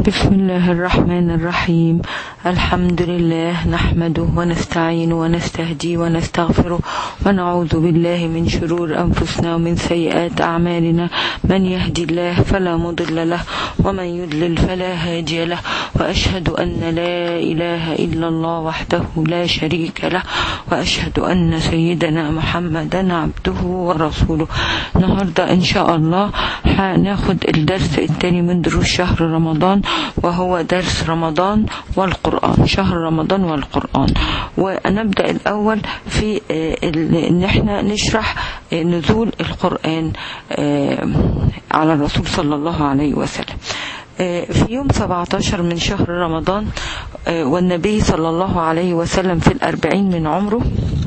بسم الله الرحمن الرحيم الحمد لله نحمده ونستعين ونستهدي ونستغفره ونعوذ بالله من شرور أنفسنا ومن سيئات أعمالنا من يهدي الله فلا مضل له ومن يضلل فلا هادي له وأشهد أن لا إله إلا الله وحده لا شريك له وأشهد أن سيدنا محمدا عبده ورسوله النهاردة إن شاء الله هناخد الدرس الثاني من دروس شهر رمضان وهو درس رمضان والقرآن شهر رمضان والقرآن ونبدأ الأول في إن احنا نشرح نزول القرآن على الرسول صلى الله عليه وسلم في يوم 17 من شهر رمضان والنبي صلى الله عليه وسلم في الأربعين من عمره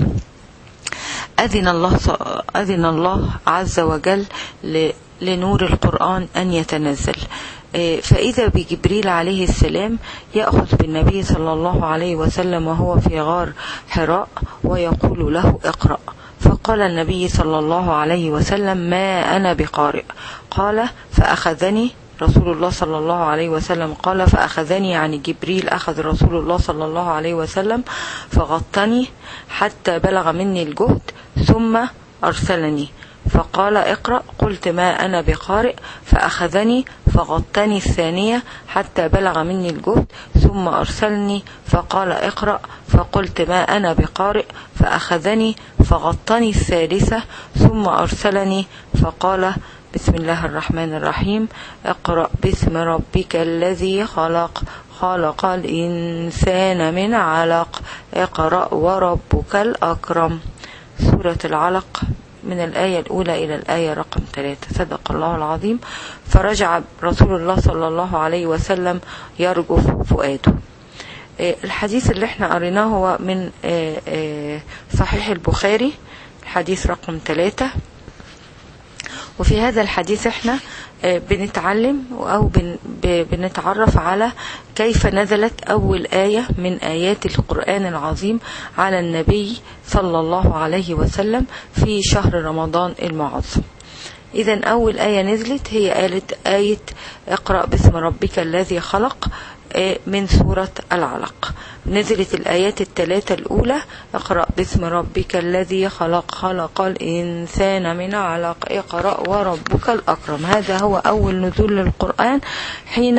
أذن الله أذن الله عز وجل لنور القرآن أن يتنزل فإذا بجبريل عليه السلام يأخذ بالنبي صلى الله عليه وسلم وهو في غار حراء ويقول له اقرأ فقال النبي صلى الله عليه وسلم ما أنا بقارئ قال فأخذني رسول الله صلى الله عليه وسلم قال فأخذني يعني جبريل أخذ رسول الله صلى الله عليه وسلم فغطني حتى بلغ مني الجهد ثم أرسلني فقال اقرأ قلت ما أنا بقارئ فأخذني فغطني الثانية حتى بلغ مني الجهد ثم أرسلني فقال اقرأ فقلت ما أنا بقارئ فأخذني فغطني الثالثة ثم أرسلني فقال بسم الله الرحمن الرحيم اقرأ باسم ربك الذي خلق خلق الإنسان من علق اقرأ وربك الأكرم سورة العلق من الآية الأولى إلى الآية رقم ثلاثة صدق الله العظيم فرجع رسول الله صلى الله عليه وسلم يرجف فؤاده الحديث اللي احنا قريناه هو من صحيح البخاري الحديث رقم ثلاثة وفي هذا الحديث احنا بنتعلم أو بنتعرف على كيف نزلت أول آية من آيات القرآن العظيم على النبي صلى الله عليه وسلم في شهر رمضان المعظم إذا أول آية نزلت هي قالت آية اقرأ باسم ربك الذي خلق من سورة العلق نزلت الآيات الثلاثة الأولى اقرأ باسم ربك الذي خلق خلق الإنسان من علق اقرأ وربك الأكرم هذا هو أول نزول للقرآن حين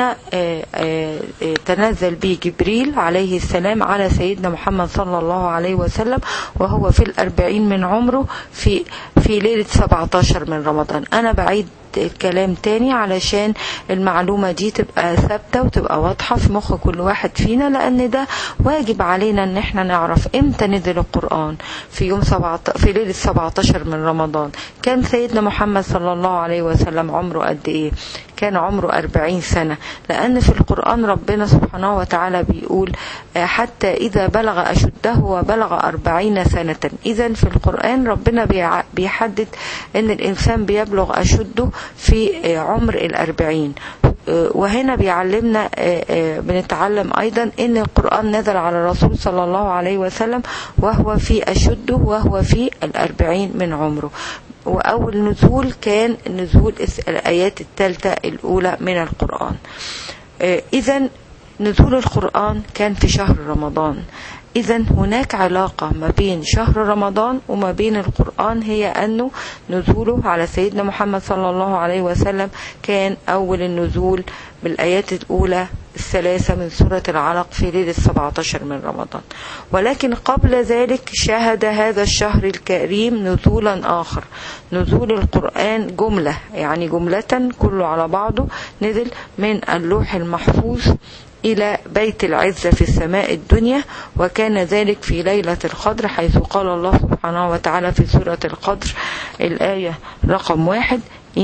تنزل به جبريل عليه السلام على سيدنا محمد صلى الله عليه وسلم وهو في الأربعين من عمره في في ليلة 17 من رمضان أنا بعيد الكلام تاني علشان المعلومة دي تبقى ثابتة وتبقى واضحة في مخ كل واحد فينا لأن ده واجب علينا ان احنا نعرف امتى نزل القرآن في يوم سبعة في ليلة 17 من رمضان كان سيدنا محمد صلى الله عليه وسلم عمره قد ايه كان عمره أربعين سنة لأن في القرآن ربنا سبحانه وتعالى بيقول حتى إذا بلغ أشده وبلغ أربعين سنة إذا في القرآن ربنا بيحدد أن الإنسان بيبلغ أشده في عمر الأربعين وهنا بيعلمنا بنتعلم أيضا أن القرآن نزل على الرسول صلى الله عليه وسلم وهو في أشده وهو في الأربعين من عمره وأول نزول كان نزول الآيات الثالثة الأولى من القرآن إذا نزول القرآن كان في شهر رمضان إذا هناك علاقة ما بين شهر رمضان وما بين القرآن هي أنه نزوله على سيدنا محمد صلى الله عليه وسلم كان أول النزول بالآيات الأولى الثلاثة من سورة العلق في ليلة 17 من رمضان ولكن قبل ذلك شهد هذا الشهر الكريم نزولا آخر نزول القرآن جملة يعني جملة كله على بعضه نزل من اللوح المحفوظ إلى بيت العزة في السماء الدنيا وكان ذلك في ليلة القدر حيث قال الله سبحانه وتعالى في سورة القدر الآية رقم واحد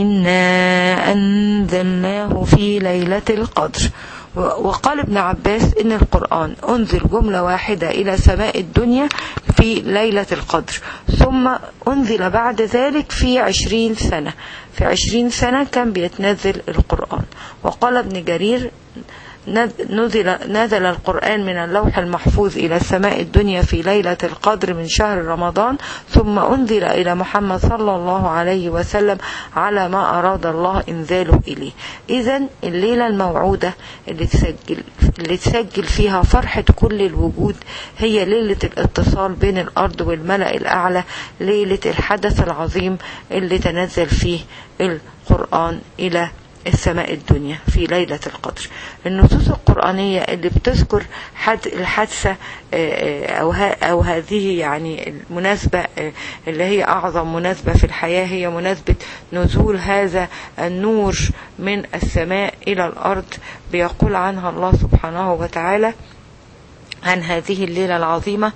إنا أنزلناه في ليلة القدر وقال ابن عباس إن القرآن أنزل جملة واحدة إلى سماء الدنيا في ليلة القدر ثم أنزل بعد ذلك في عشرين سنة في عشرين سنة كان بيتنزل القرآن وقال ابن جرير نزل, نزل القرآن من اللوح المحفوظ إلى السماء الدنيا في ليلة القدر من شهر رمضان ثم أنزل إلى محمد صلى الله عليه وسلم على ما أراد الله إنزاله إليه إذا الليلة الموعودة اللي تسجل, اللي تسجل فيها فرحة كل الوجود هي ليلة الاتصال بين الأرض والملأ الأعلى ليلة الحدث العظيم اللي تنزل فيه القرآن إلى السماء الدنيا في ليلة القدر النصوص القرآنية اللي بتذكر حد الحادثة أو, أو هذه يعني المناسبة اللي هي أعظم مناسبة في الحياة هي مناسبة نزول هذا النور من السماء إلى الأرض بيقول عنها الله سبحانه وتعالى عن هذه الليلة العظيمة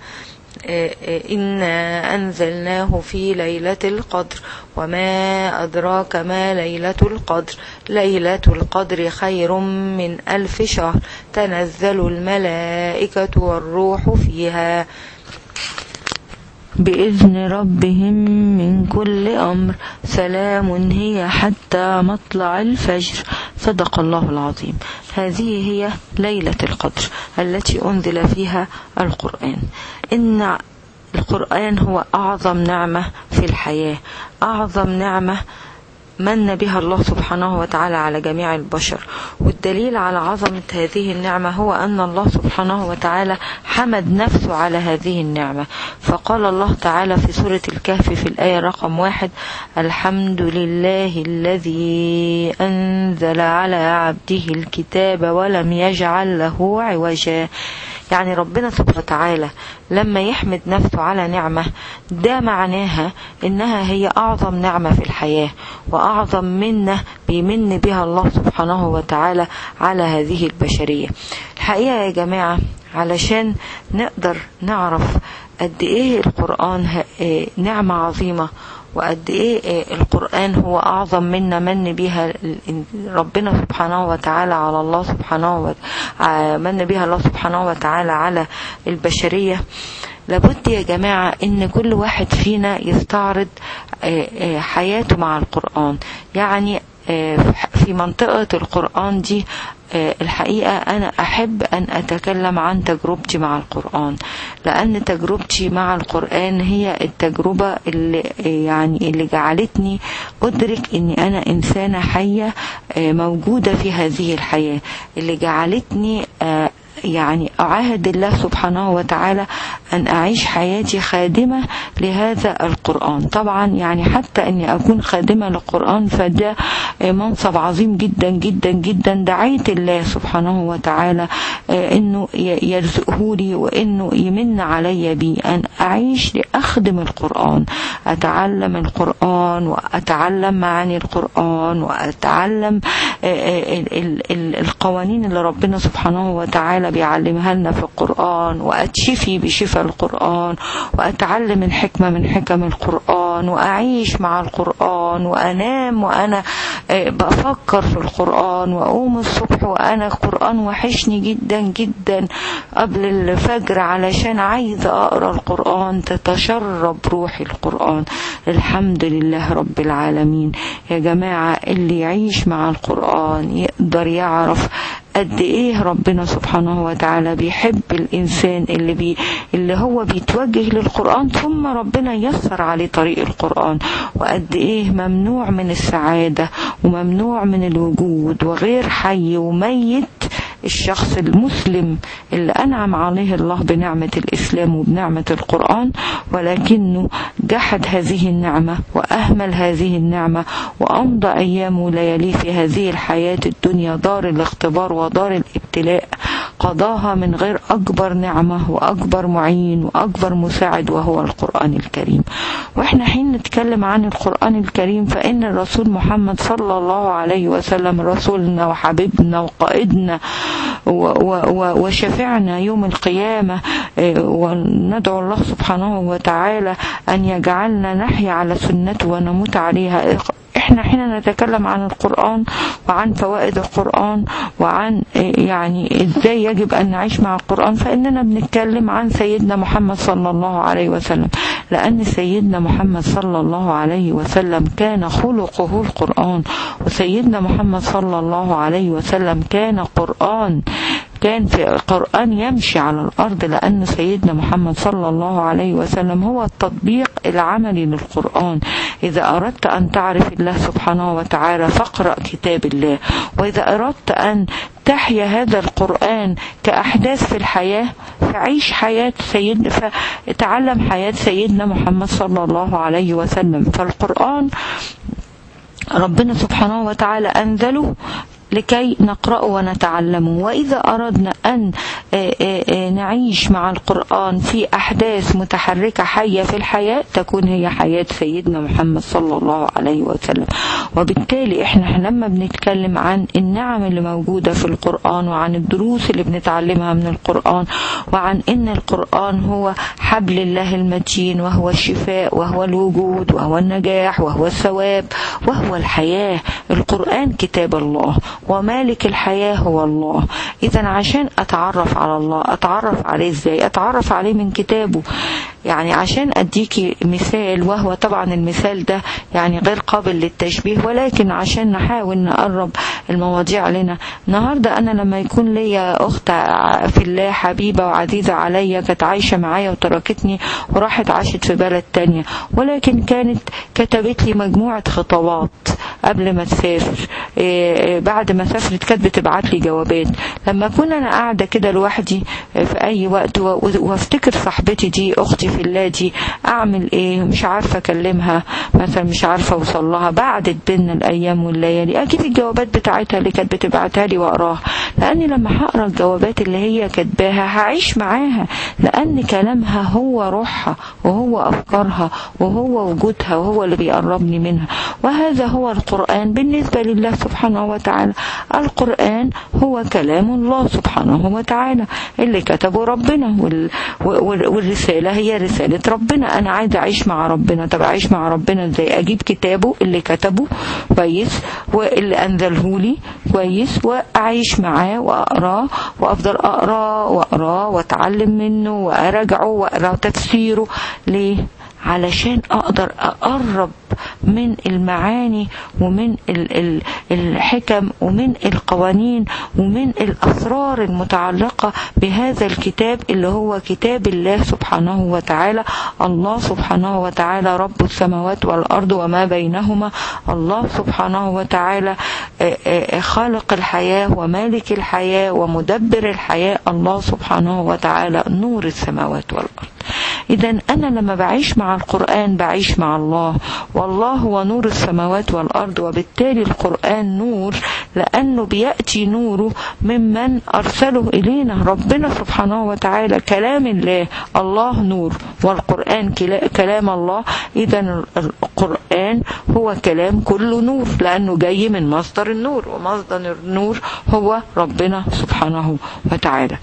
إنا أنزلناه في ليلة القدر وما أدراك ما ليلة القدر ليلة القدر خير من ألف شهر تنزل الملائكة والروح فيها بإذن ربهم من كل أمر سلام هي حتى مطلع الفجر صدق الله العظيم هذه هي ليلة القدر التي أنزل فيها القرآن إن القرآن هو أعظم نعمة في الحياة أعظم نعمة من بها الله سبحانه وتعالى على جميع البشر والدليل على عظمة هذه النعمة هو أن الله سبحانه وتعالى حمد نفسه على هذه النعمة فقال الله تعالى في سورة الكهف في الآية رقم واحد الحمد لله الذي أنزل على عبده الكتاب ولم يجعل له عوجا يعني ربنا سبحانه وتعالى لما يحمد نفسه على نعمة ده معناها انها هي اعظم نعمة في الحياة واعظم منة بيمن بها الله سبحانه وتعالى على هذه البشرية الحقيقة يا جماعة علشان نقدر نعرف قد ايه القرآن نعمة عظيمة وقد ايه القرآن هو اعظم منا من بها ربنا سبحانه وتعالى على الله سبحانه وتعالى من بها الله سبحانه وتعالى على البشرية لابد يا جماعة ان كل واحد فينا يستعرض حياته مع القرآن يعني في منطقة القرآن دي الحقيقة أنا أحب أن أتكلم عن تجربتي مع القرآن لأن تجربتي مع القرآن هي التجربة اللي يعني اللي جعلتني أدرك أني أنا إنسانة حية موجودة في هذه الحياة اللي جعلتني يعني أعاهد الله سبحانه وتعالى أن أعيش حياتي خادمة لهذا القرآن طبعا يعني حتى أني أكون خادمة للقرآن فده منصب عظيم جدا جدا جدا دعيت الله سبحانه وتعالى أنه يرزقه لي وأنه يمن علي بي أن أعيش لأخدم القرآن أتعلم القرآن وأتعلم معاني القرآن وأتعلم القوانين اللي ربنا سبحانه وتعالى بيعلمها لنا في القرآن وأتشفي بشفاء القرآن وأتعلم الحكمة من حكم القرآن وأعيش مع القرآن وأنام وأنا بفكر في القرآن وأقوم الصبح وأنا القرآن وحشني جدا جدا قبل الفجر علشان عايزة أقرأ القرآن تتشرب روحي القرآن الحمد لله رب العالمين يا جماعة اللي يعيش مع القرآن يقدر يعرف قد ايه ربنا سبحانه وتعالى بيحب الانسان اللي بي اللي هو بيتوجه للقران ثم ربنا يسر عليه طريق القران وقد ايه ممنوع من السعاده وممنوع من الوجود وغير حي وميت الشخص المسلم اللي أنعم عليه الله بنعمة الإسلام وبنعمة القرآن ولكنه جحد هذه النعمة وأهمل هذه النعمة وأمضى أيام ولياليه في هذه الحياة الدنيا دار الاختبار ودار الابتلاء قضاها من غير أكبر نعمة وأكبر معين وأكبر مساعد وهو القرآن الكريم وإحنا حين نتكلم عن القرآن الكريم فإن الرسول محمد صلى الله عليه وسلم رسولنا وحبيبنا وقائدنا وشفعنا يوم القيامة وندعو الله سبحانه وتعالى أن يجعلنا نحيا على سنته ونموت عليها احنا حين نتكلم عن القرآن وعن فوائد القرآن وعن يعني ازاي يجب ان نعيش مع القرآن فاننا بنتكلم عن سيدنا محمد صلى الله عليه وسلم لأن سيدنا محمد صلى الله عليه وسلم كان خلقه القرآن وسيدنا محمد صلى الله عليه وسلم كان قرآن كان في القرآن يمشي على الأرض لأن سيدنا محمد صلى الله عليه وسلم هو التطبيق العملي للقرآن إذا أردت أن تعرف الله سبحانه وتعالى فاقرأ كتاب الله وإذا أردت أن تحيا هذا القرآن كأحداث في الحياة فعيش حياة سيدنا فتعلم حياة سيدنا محمد صلى الله عليه وسلم فالقرآن ربنا سبحانه وتعالى أنزله لكي نقرأه ونتعلمه وإذا أردنا أن نعيش مع القرآن في أحداث متحركة حية في الحياة تكون هي حياة سيدنا محمد صلى الله عليه وسلم وبالتالي احنا لما بنتكلم عن النعم اللي موجودة في القرآن وعن الدروس اللي بنتعلمها من القرآن وعن ان القرآن هو حبل الله المتين وهو الشفاء وهو الوجود وهو النجاح وهو الثواب وهو الحياة القرآن كتاب الله ومالك الحياة هو الله إذا عشان أتعرف على الله أتعرف عليه إزاي أتعرف عليه من كتابه يعني عشان أديكي مثال وهو طبعا المثال ده يعني غير قابل للتشبيه ولكن عشان نحاول نقرب المواضيع لنا النهاردة أنا لما يكون ليا أخت في الله حبيبة وعزيزة عليا كانت عايشة معايا وتركتني وراحت عاشت في بلد تانية ولكن كانت كتبت لي مجموعة خطابات قبل ما تسافر بعد ما سافرت كانت بتبعت لي جوابات لما كنا أنا قاعدة كده لوحدي في أي وقت وافتكر صاحبتي دي أختي في الله دي أعمل إيه مش عارفة أكلمها مثلا مش عارفة أوصل لها بعدت بينا الأيام والليالي أكيد الجوابات بتاعتها اللي كانت بتبعتها لي وأقراها لأني لما هقرا الجوابات اللي هي كاتباها هعيش معاها لأن كلامها هو روحها وهو أفكارها وهو وجودها وهو اللي بيقربني منها وهذا هو القرآن بالنسبة لله سبحانه وتعالى القرآن هو كلام الله سبحانه وتعالى اللي كتبه ربنا والرسالة هي رسالة ربنا أنا عايزة أعيش مع ربنا طب أعيش مع ربنا إزاي أجيب كتابه اللي كتبه كويس واللي أنزله لي كويس وأعيش معاه وأقراه وأفضل أقراه وأقراه وأتعلم منه وأراجعه وأقرأ تفسيره ليه؟ علشان أقدر أقرب من المعاني ومن الحكم ومن القوانين ومن الأسرار المتعلقة بهذا الكتاب اللي هو كتاب الله سبحانه وتعالى الله سبحانه وتعالى رب السماوات والأرض وما بينهما الله سبحانه وتعالى خالق الحياة ومالك الحياة ومدبر الحياة الله سبحانه وتعالى نور السماوات والأرض إذا أنا لما بعيش مع القرآن بعيش مع الله والله هو نور السماوات والأرض وبالتالي القرآن نور لأنه بيأتي نوره ممن أرسله إلينا ربنا سبحانه وتعالى كلام الله الله نور والقرآن كلام الله إذا القرآن هو كلام كله نور لأنه جاي من مصدر النور ومصدر النور هو ربنا سبحانه وتعالى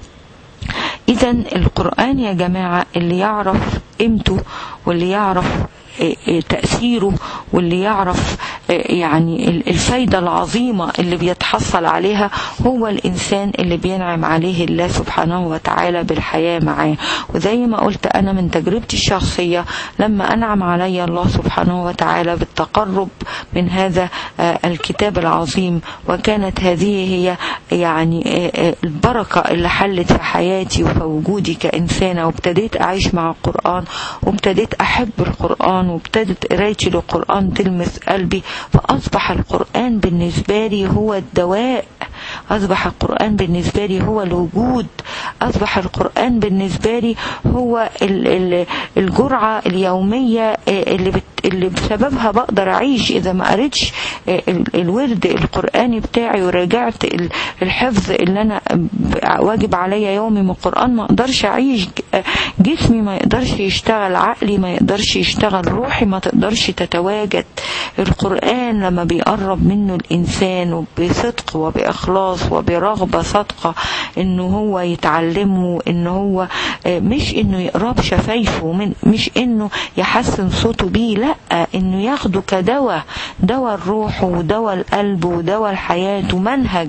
إذا القرآن يا جماعة اللي يعرف قيمته واللي يعرف تأثيره واللي يعرف يعني الفايدة العظيمة اللي بيتحصل عليها هو الإنسان اللي بينعم عليه الله سبحانه وتعالى بالحياة معاه وزي ما قلت أنا من تجربتي الشخصية لما أنعم علي الله سبحانه وتعالى بالتقرب من هذا الكتاب العظيم وكانت هذه هي يعني البركة اللي حلت في حياتي وفي وجودي كإنسانة وابتديت أعيش مع القرآن وابتديت أحب القرآن وابتدت قرايتي للقرآن تلمس قلبي فأصبح القرآن بالنسبة لي هو الدواء أصبح القرآن بالنسبة لي هو الوجود أصبح القرآن بالنسبة لي هو الجرعة اليومية اللي بت اللي بسببها بقدر أعيش إذا ما قريتش الورد القرآني بتاعي وراجعت الحفظ اللي أنا واجب عليا يومي من القرآن ما أقدرش أعيش جسمي ما يقدرش يشتغل عقلي ما يقدرش يشتغل روحي ما تقدرش تتواجد القرآن لما بيقرب منه الإنسان وبصدق وبإخلاص وبرغبة صادقة إنه هو يتعلمه إنه هو مش إنه يقرب شفايفه من مش إنه يحسن صوته بيه لا إنه ياخده كدواء دواء الروح ودواء القلب ودواء الحياة ومنهج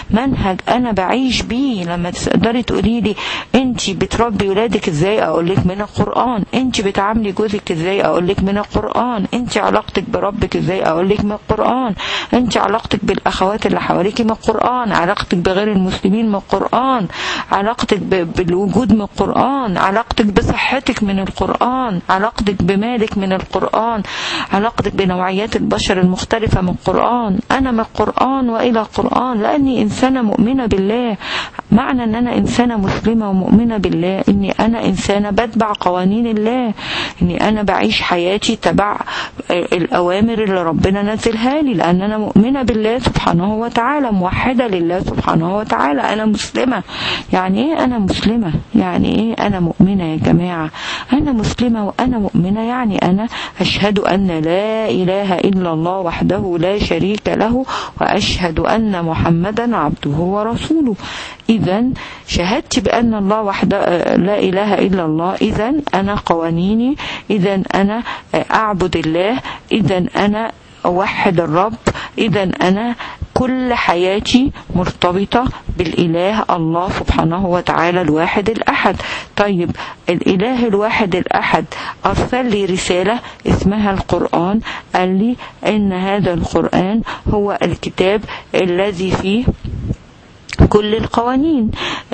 منهج انا بعيش بيه لما تقدري تقولي لي انت بتربي ولادك ازاي اقول لك من القران انت بتعاملي جوزك ازاي اقول لك من القران انت علاقتك بربك ازاي اقول لك من القران انت علاقتك بالاخوات اللي حواليكي من القران علاقتك بغير المسلمين من القران علاقتك بالوجود من القران علاقتك بصحتك من القران علاقتك بمالك من القران علاقتك بنوعيات البشر المختلفه من القران انا من القران والى القران لاني انسانه مؤمنه بالله معنى ان انا انسانه مسلمه ومؤمنه بالله اني انا انسانه بتبع قوانين الله اني انا بعيش حياتي تبع الاوامر اللي ربنا نزلها لي لان انا مؤمنه بالله سبحانه وتعالى موحده لله سبحانه وتعالى انا مسلمه يعني ايه انا مسلمه يعني ايه انا مؤمنه يا جماعه انا مسلمه وانا مؤمنه يعني انا اشهد ان لا اله الا الله وحده لا شريك له واشهد ان محمدا عبده ورسوله إذا شهدت بأن الله وحده لا إله إلا الله إذا أنا قوانيني إذا أنا أعبد الله إذا أنا أوحد الرب إذا أنا كل حياتي مرتبطة بالإله الله سبحانه وتعالى الواحد الأحد طيب الإله الواحد الأحد أرسل لي رسالة اسمها القرآن قال لي إن هذا القرآن هو الكتاب الذي فيه كل القوانين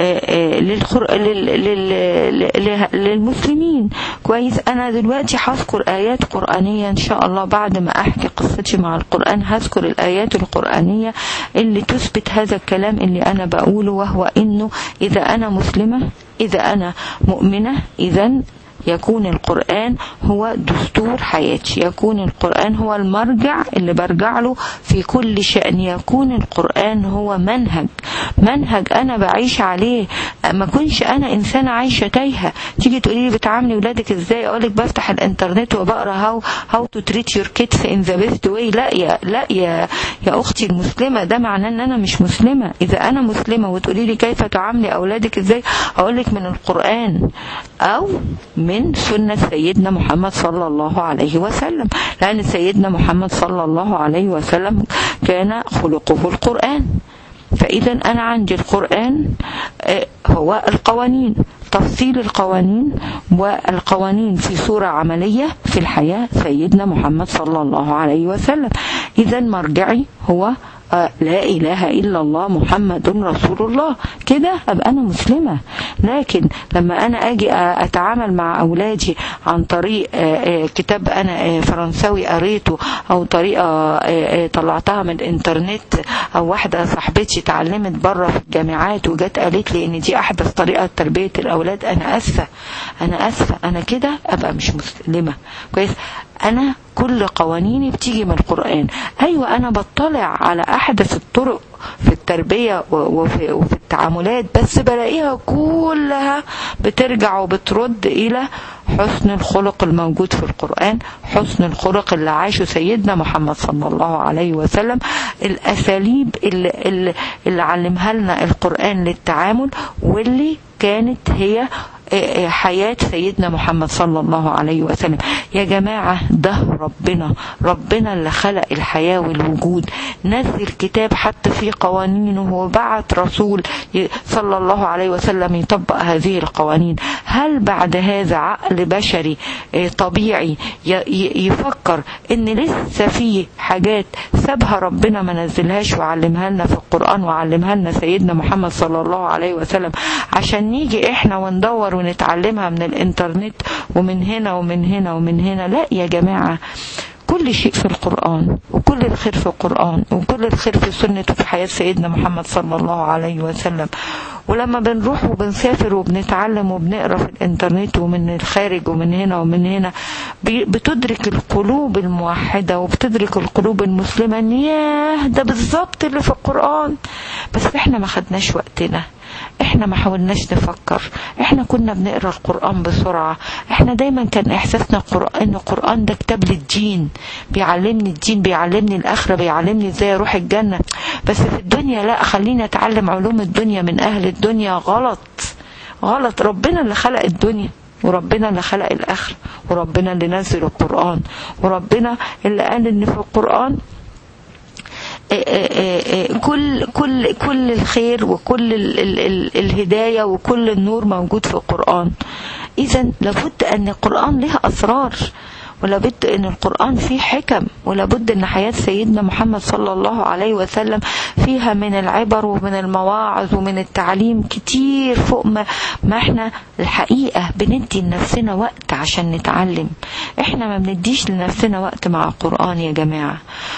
للمسلمين كويس انا دلوقتي هذكر ايات قرانيه ان شاء الله بعد ما احكي قصتي مع القران هذكر الايات القرانيه اللي تثبت هذا الكلام اللي انا بقوله وهو انه اذا انا مسلمه اذا انا مؤمنه اذا يكون القرآن هو دستور حياتي يكون القرآن هو المرجع اللي برجع له في كل شأن يكون القرآن هو منهج منهج أنا بعيش عليه ما كنش أنا إنسانة عايشة تايهة تيجي تقولي لي بتعاملي ولادك إزاي أقولك بفتح الإنترنت وبقرا هاو هاو تو تريت يور كيدز إن ذا بيست واي لا يا لا يا يا أختي المسلمة ده معناه إن أنا مش مسلمة إذا أنا مسلمة وتقولي لي كيف تعاملي أولادك إزاي أقولك من القرآن أو من سنة سيدنا محمد صلى الله عليه وسلم لأن سيدنا محمد صلى الله عليه وسلم كان خلقه القرآن فإذا أنا عندي القرآن هو القوانين تفصيل القوانين والقوانين في صورة عملية في الحياة سيدنا محمد صلى الله عليه وسلم إذا مرجعي هو لا إله إلا الله محمد رسول الله كده أبقى أنا مسلمة لكن لما أنا أجي أتعامل مع أولادي عن طريق كتاب أنا فرنساوي قريته أو طريقة طلعتها من الإنترنت أو واحدة صاحبتي اتعلمت بره في الجامعات وجت قالت لي إن دي أحدث طريقة تربية الأولاد أنا أسفة أنا أسفة أنا كده أبقى مش مسلمة كويس أنا كل قوانيني بتيجي من القرآن أيوة أنا بطلع على أحدث الطرق في التربية وفي, وفي التعاملات بس بلاقيها كلها بترجع وبترد إلى حسن الخلق الموجود في القرآن حسن الخلق اللي عاشه سيدنا محمد صلى الله عليه وسلم الأساليب اللي, اللي, اللي علمها لنا القرآن للتعامل واللي كانت هي حياة سيدنا محمد صلى الله عليه وسلم يا جماعة ده ربنا ربنا اللي خلق الحياة والوجود نزل كتاب حتى فيه قوانينه وبعت رسول صلى الله عليه وسلم يطبق هذه القوانين هل بعد هذا عقل بشري طبيعي يفكر ان لسه في حاجات سابها ربنا ما نزلهاش وعلمها لنا في القرآن وعلمها لنا سيدنا محمد صلى الله عليه وسلم عشان نيجي احنا وندور ونتعلمها من الانترنت ومن هنا ومن هنا ومن هنا لا يا جماعة كل شيء في القرآن وكل الخير في القرآن وكل الخير في سنة في حياة سيدنا محمد صلى الله عليه وسلم ولما بنروح وبنسافر وبنتعلم وبنقرا في الانترنت ومن الخارج ومن هنا ومن هنا بتدرك القلوب الموحدة وبتدرك القلوب المسلمة ان ياه ده بالظبط اللي في القرآن بس احنا ما خدناش وقتنا احنا ما حاولناش نفكر احنا كنا بنقرا القران بسرعه احنا دايما كان احساسنا القران ان القران ده كتاب للدين بيعلمني الدين بيعلمني الاخره بيعلمني ازاي اروح الجنه بس في الدنيا لا خليني اتعلم علوم الدنيا من اهل الدنيا غلط غلط ربنا اللي خلق الدنيا وربنا اللي خلق الاخره وربنا اللي نزل القران وربنا اللي قال ان في القران كل كل كل الخير وكل ال ال ال الهداية وكل النور موجود في القرآن إذا لابد أن القرآن لها أسرار ولابد ان القرآن فيه حكم ولابد ان حياة سيدنا محمد صلى الله عليه وسلم فيها من العبر ومن المواعظ ومن التعليم كتير فوق ما, ما احنا الحقيقة بندي لنفسنا وقت عشان نتعلم احنا ما بنديش لنفسنا وقت مع القرآن يا جماعة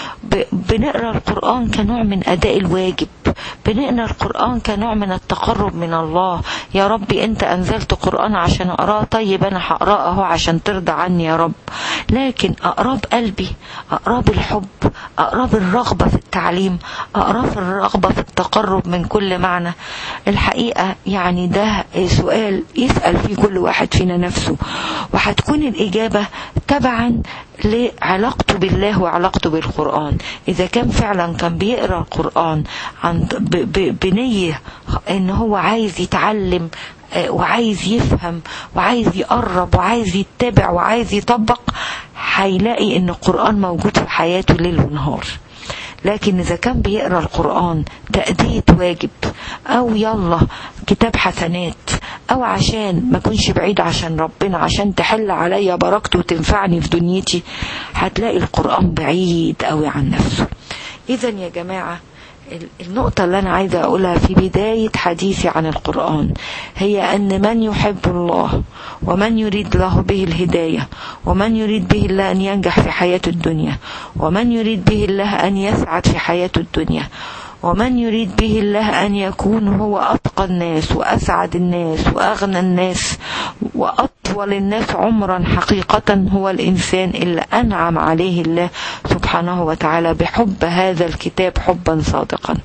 بنقرأ القرآن كنوع من أداء الواجب بنقرأ القرآن كنوع من التقرب من الله يا ربي انت انزلت قرآن عشان اقراه طيب انا هقراه اهو عشان ترضى عني يا رب لكن أقراه بقلبي أقراه بالحب أقراه بالرغبة في التعليم أقراه في الرغبة في التقرب من كل معنى الحقيقة يعني ده سؤال يسأل فيه كل واحد فينا نفسه وهتكون الإجابة تبعا لعلاقته بالله وعلاقته بالقرآن إذا كان فعلا كان بيقرأ القرآن عن بنية إن هو عايز يتعلم وعايز يفهم وعايز يقرب وعايز يتبع وعايز يطبق هيلاقي ان القرآن موجود في حياته ليل ونهار لكن إذا كان بيقرأ القرآن تأدية واجب أو يلا كتاب حسنات أو عشان ما كنش بعيد عشان ربنا عشان تحل عليا بركته وتنفعني في دنيتي هتلاقي القرآن بعيد قوي عن نفسه إذا يا جماعة النقطة اللي أنا عايزة أقولها في بداية حديثي عن القرآن هي أن من يحب الله ومن يريد له به الهداية ومن يريد به الله أن ينجح في حياة الدنيا ومن يريد به الله أن يسعد في حياة الدنيا ومن يريد به الله أن يكون هو أتقى الناس وأسعد الناس وأغنى الناس وأطول الناس عمرا حقيقة هو الإنسان اللي أنعم عليه الله سبحانه وتعالى بحب هذا الكتاب حبا صادقا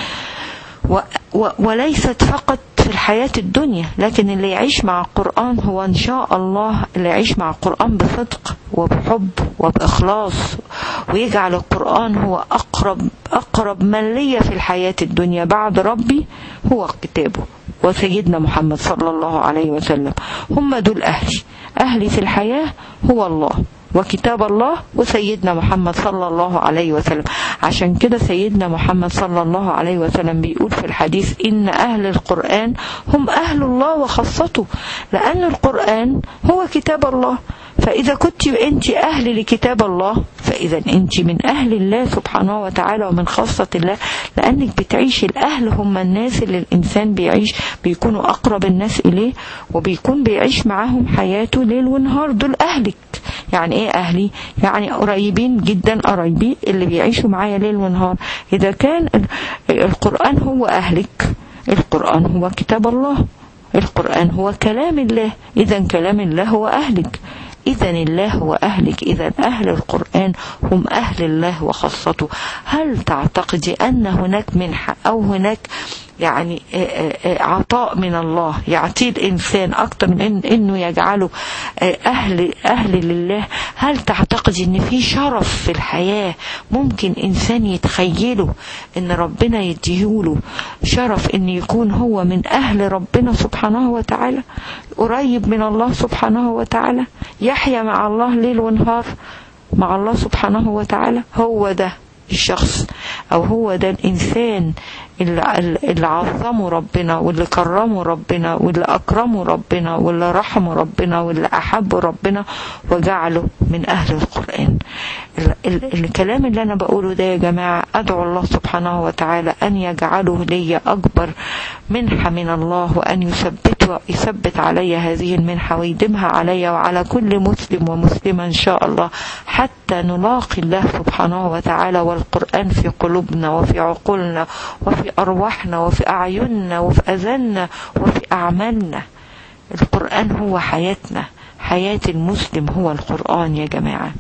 و و وليست فقط في الحياة الدنيا لكن اللي يعيش مع القرآن هو إن شاء الله اللي يعيش مع القرآن بصدق وبحب وبإخلاص ويجعل القرآن هو أقرب أقرب من لي في الحياة الدنيا بعد ربي هو كتابه وسيدنا محمد صلى الله عليه وسلم هم دول أهلي أهلي في الحياة هو الله وكتاب الله وسيدنا محمد صلى الله عليه وسلم عشان كده سيدنا محمد صلى الله عليه وسلم بيقول في الحديث إن أهل القرآن هم أهل الله وخاصته لأن القرآن هو كتاب الله فإذا كنت أنت أهل لكتاب الله فإذا أنت من أهل الله سبحانه وتعالى ومن خاصة الله لأنك بتعيش الأهل هم الناس اللي الإنسان بيعيش بيكونوا أقرب الناس إليه وبيكون بيعيش معاهم حياته ليل ونهار دول أهلك يعني إيه أهلي يعني قريبين جدا قرايبي اللي بيعيشوا معايا ليل ونهار إذا كان القرآن هو أهلك القرآن هو كتاب الله القرآن هو كلام الله إذا كلام الله هو أهلك إذا الله هو أهلك إذا أهل القرآن هم أهل الله وخاصته هل تعتقدي أن هناك منحة أو هناك يعني عطاء من الله يعطيه الإنسان أكتر من إن إنه يجعله أهل أهل لله هل تعتقد إن في شرف في الحياة ممكن إنسان يتخيله إن ربنا يديهوله شرف إن يكون هو من أهل ربنا سبحانه وتعالى قريب من الله سبحانه وتعالى يحيا مع الله ليل ونهار مع الله سبحانه وتعالى هو ده الشخص أو هو ده الإنسان اللي, اللي عظموا ربنا واللي كرموا ربنا واللي أكرموا ربنا واللي رحموا ربنا واللي أحبوا ربنا وجعلوا من أهل القرآن الكلام اللي أنا بقوله ده يا جماعة أدعو الله سبحانه وتعالى أن يجعله لي أكبر منحة من الله وأن يثبت يثبت علي هذه المنحة ويدمها علي وعلى كل مسلم ومسلمة إن شاء الله حتى نلاقي الله سبحانه وتعالى والقرآن في قلوبنا وفي عقولنا وفي أرواحنا وفي أعيننا وفي أذاننا وفي أعمالنا القرآن هو حياتنا حياة المسلم هو القرآن يا جماعة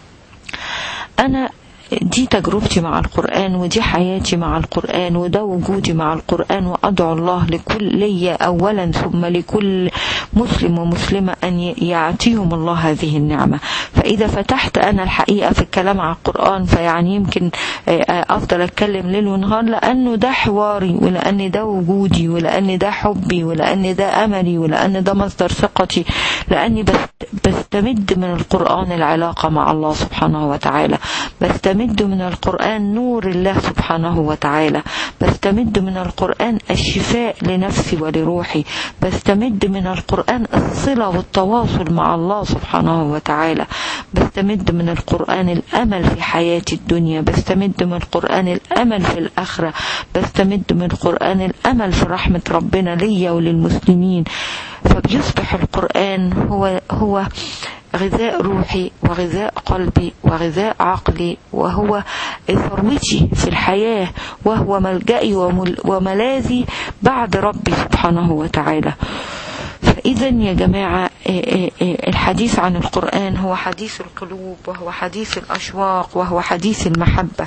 أنا دي تجربتي مع القرآن ودي حياتي مع القرآن وده وجودي مع القرآن وأدعو الله لكل لي أولا ثم لكل مسلم ومسلمة أن يعطيهم الله هذه النعمة فإذا فتحت أنا الحقيقة في الكلام عن القرآن فيعني يمكن أفضل أتكلم ليل ونهار لأنه ده حواري ولأن ده وجودي ولأن ده حبي ولأن ده أملي ولأن ده مصدر ثقتي لأني بس بستمد من القرآن العلاقة مع الله سبحانه وتعالى بستمد من القرآن نور الله سبحانه وتعالى بستمد من القرآن الشفاء لنفسي ولروحي بستمد من القرآن الصلة والتواصل مع الله سبحانه وتعالى بستمد من القرآن الأمل في حياة الدنيا بستمد من القرآن الأمل في الآخرة بستمد من القرآن الأمل في رحمة ربنا ليا وللمسلمين فبيصبح القرآن هو هو غذاء روحي وغذاء قلبي وغذاء عقلي وهو ثروتي في الحياة وهو ملجئي وملاذي بعد ربي سبحانه وتعالى فإذا يا جماعة الحديث عن القرآن هو حديث القلوب وهو حديث الأشواق وهو حديث المحبة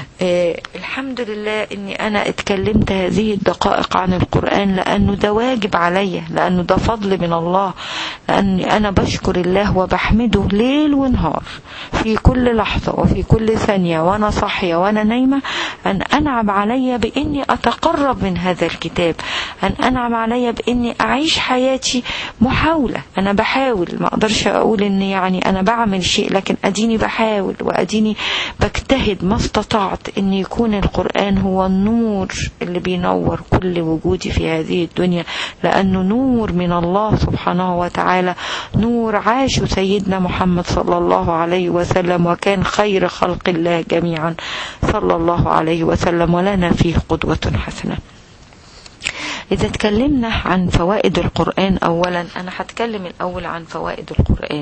الحمد لله أني أنا اتكلمت هذه الدقائق عن القرآن لأنه ده واجب عليا لأنه ده فضل من الله لأني أنا بشكر الله وبحمده ليل ونهار في كل لحظة وفي كل ثانية وأنا صاحية وأنا نايمة أن أنعم علي بإني أتقرب من هذا الكتاب أن أنعم علي بإني أعيش حياتي محاولة أنا بحاول ما أقدرش أقول إن يعني أنا بعمل شيء لكن أديني بحاول وأديني بجتهد ما استطعت إن يكون القرآن هو النور اللي بينور كل وجودي في هذه الدنيا لأنه نور من الله سبحانه وتعالى نور عاش سيدنا محمد صلى الله عليه وسلم وكان خير خلق الله جميعا صلى الله عليه وسلم ولنا فيه قدوة حسنة إذا تكلمنا عن فوائد القرآن أولا أنا هتكلم الأول عن فوائد القرآن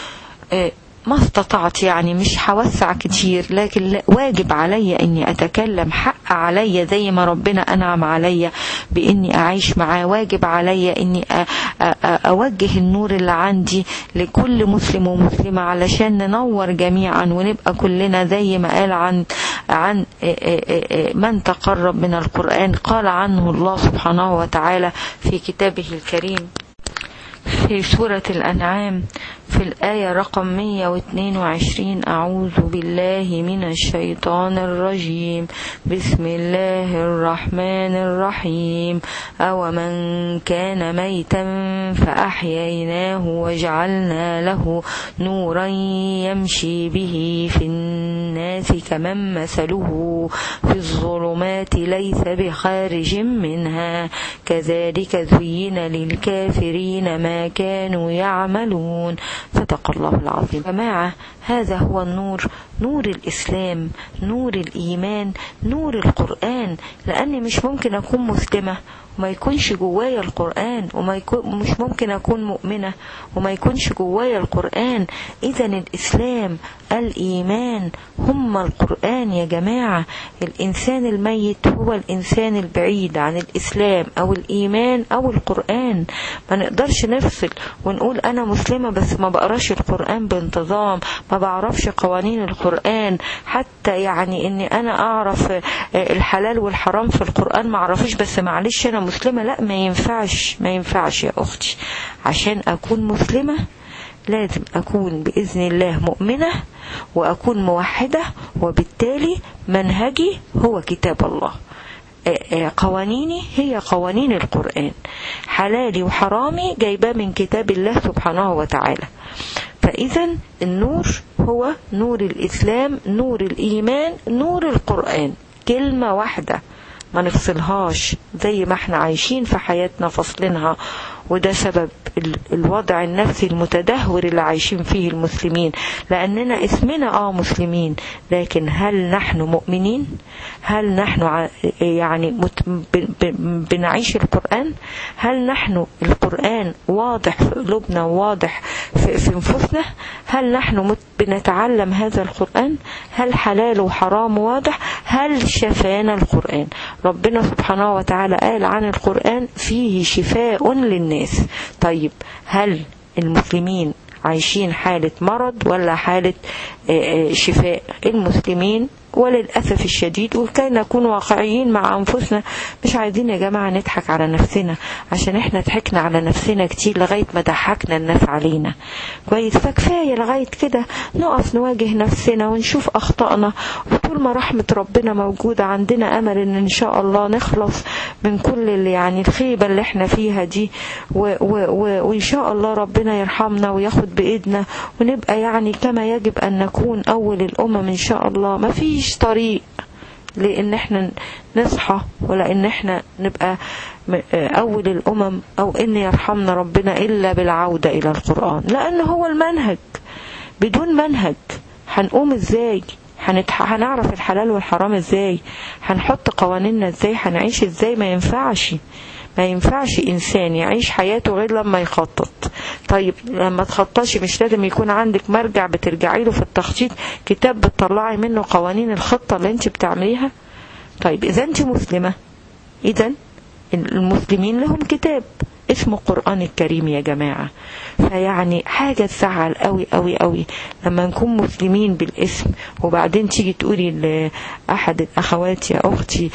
ما استطعت يعني مش هوسع كتير لكن واجب علي اني اتكلم حق علي زي ما ربنا انعم علي باني اعيش معاه واجب علي اني اوجه النور اللي عندي لكل مسلم ومسلمة علشان ننور جميعا ونبقى كلنا زي ما قال عن عن من تقرب من القرآن قال عنه الله سبحانه وتعالى في كتابه الكريم في سورة الأنعام في الآية رقم 122 أعوذ بالله من الشيطان الرجيم بسم الله الرحمن الرحيم أو من كان ميتا فأحييناه وجعلنا له نورا يمشي به في الناس كمن مثله في الظلمات ليس بخارج منها كذلك زين للكافرين ما كانوا يعملون صدق الله العظيم جماعة هذا هو النور نور الإسلام نور الإيمان نور القرآن لأني مش ممكن أكون مسلمة وما يكونش جوايا القرآن وما يكون مش ممكن أكون مؤمنة وما يكونش جوايا القرآن إذا الإسلام الإيمان هم القرآن يا جماعة الإنسان الميت هو الإنسان البعيد عن الإسلام أو الإيمان أو القرآن ما نقدرش نفصل ونقول أنا مسلمة بس ما بقراش القرآن بانتظام ما بعرفش قوانين القرآن حتى يعني إني أنا أعرف الحلال والحرام في القرآن ما أعرفش بس معلش أنا مسلمة لا ما ينفعش ما ينفعش يا أختي عشان أكون مسلمة لازم أكون بإذن الله مؤمنة وأكون موحدة وبالتالي منهجي هو كتاب الله قوانيني هي قوانين القرآن حلالي وحرامي جايباه من كتاب الله سبحانه وتعالى فإذا النور هو نور الإسلام نور الإيمان نور القرآن كلمة واحدة ما نفصلهاش زي ما احنا عايشين في حياتنا فصلنها وده سبب الوضع النفسي المتدهور اللي عايشين فيه المسلمين لأننا اسمنا اه مسلمين لكن هل نحن مؤمنين هل نحن يعني بنعيش القرآن هل نحن القرآن واضح في قلوبنا واضح في, في نفوسنا هل نحن بنتعلم هذا القرآن هل حلال وحرام واضح هل شفانا القرآن ربنا سبحانه وتعالى قال عن القرآن فيه شفاء للناس الناس طيب هل المسلمين عايشين حالة مرض ولا حالة شفاء المسلمين وللأسف الشديد وكي نكون واقعيين مع أنفسنا مش عايزين يا جماعة نضحك على نفسنا عشان احنا ضحكنا على نفسنا كتير لغاية ما ضحكنا الناس علينا كويس فكفاية لغاية كده نقف نواجه نفسنا ونشوف أخطائنا وطول ما رحمة ربنا موجودة عندنا أمل إن إن شاء الله نخلص من كل اللي يعني الخيبة اللي احنا فيها دي و و و وإن شاء الله ربنا يرحمنا وياخد بإيدنا ونبقى يعني كما يجب أن نكون أول الأمم إن شاء الله ما فيش طريق لان احنا نصحى ولا ان احنا نبقى اول الامم او ان يرحمنا ربنا الا بالعودة الى القرآن لان هو المنهج بدون منهج هنقوم ازاي هنتح... هنعرف الحلال والحرام ازاي هنحط قوانيننا ازاي هنعيش ازاي ما ينفعش ما ينفعش انسان يعيش حياته غير لما يخطط طيب لما تخططش مش لازم يكون عندك مرجع بترجعي له في التخطيط كتاب بتطلعي منه قوانين الخطة اللي انت بتعمليها طيب اذا انت مسلمة اذا المسلمين لهم كتاب اسمه قرآن الكريم يا جماعة فيعني حاجة تزعل قوي قوي قوي لما نكون مسلمين بالاسم وبعدين تيجي تقولي لأحد الأخوات يا أختي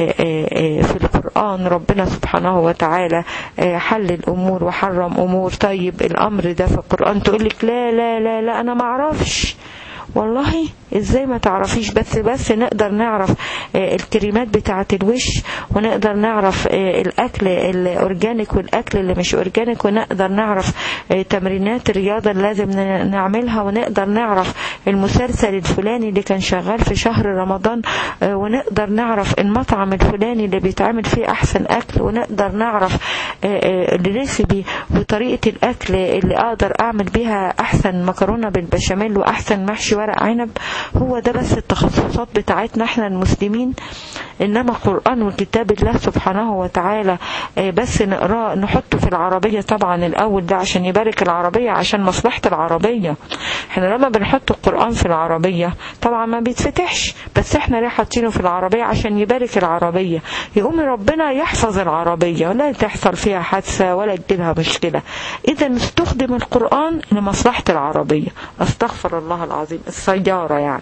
في القرآن ربنا سبحانه وتعالى حل الأمور وحرم أمور طيب الأمر ده في القرآن تقولك لا لا لا لا أنا معرفش والله ازاي ما تعرفيش بس بس نقدر نعرف الكريمات بتاعة الوش ونقدر نعرف الاكل الاورجانيك والاكل اللي مش اورجانيك ونقدر نعرف تمرينات الرياضة اللي لازم نعملها ونقدر نعرف المسلسل الفلاني اللي كان شغال في شهر رمضان ونقدر نعرف المطعم الفلاني اللي بيتعمل فيه احسن اكل ونقدر نعرف الريسبي وطريقة الاكل اللي اقدر اعمل بيها احسن مكرونة بالبشاميل واحسن محشي ورق عنب هو ده بس التخصصات بتاعتنا احنا المسلمين انما القرآن وكتاب الله سبحانه وتعالى بس نقراه نحطه في العربية طبعا الاول ده عشان يبارك العربية عشان مصلحة العربية احنا لما بنحط القرآن في العربية طبعا ما بيتفتحش بس احنا ليه حاطينه في العربية عشان يبارك العربية يقوم ربنا يحفظ العربية ولا تحصل فيها حادثة ولا تجيلها مشكلة اذا نستخدم القرآن لمصلحة العربية استغفر الله العظيم السيارة يعني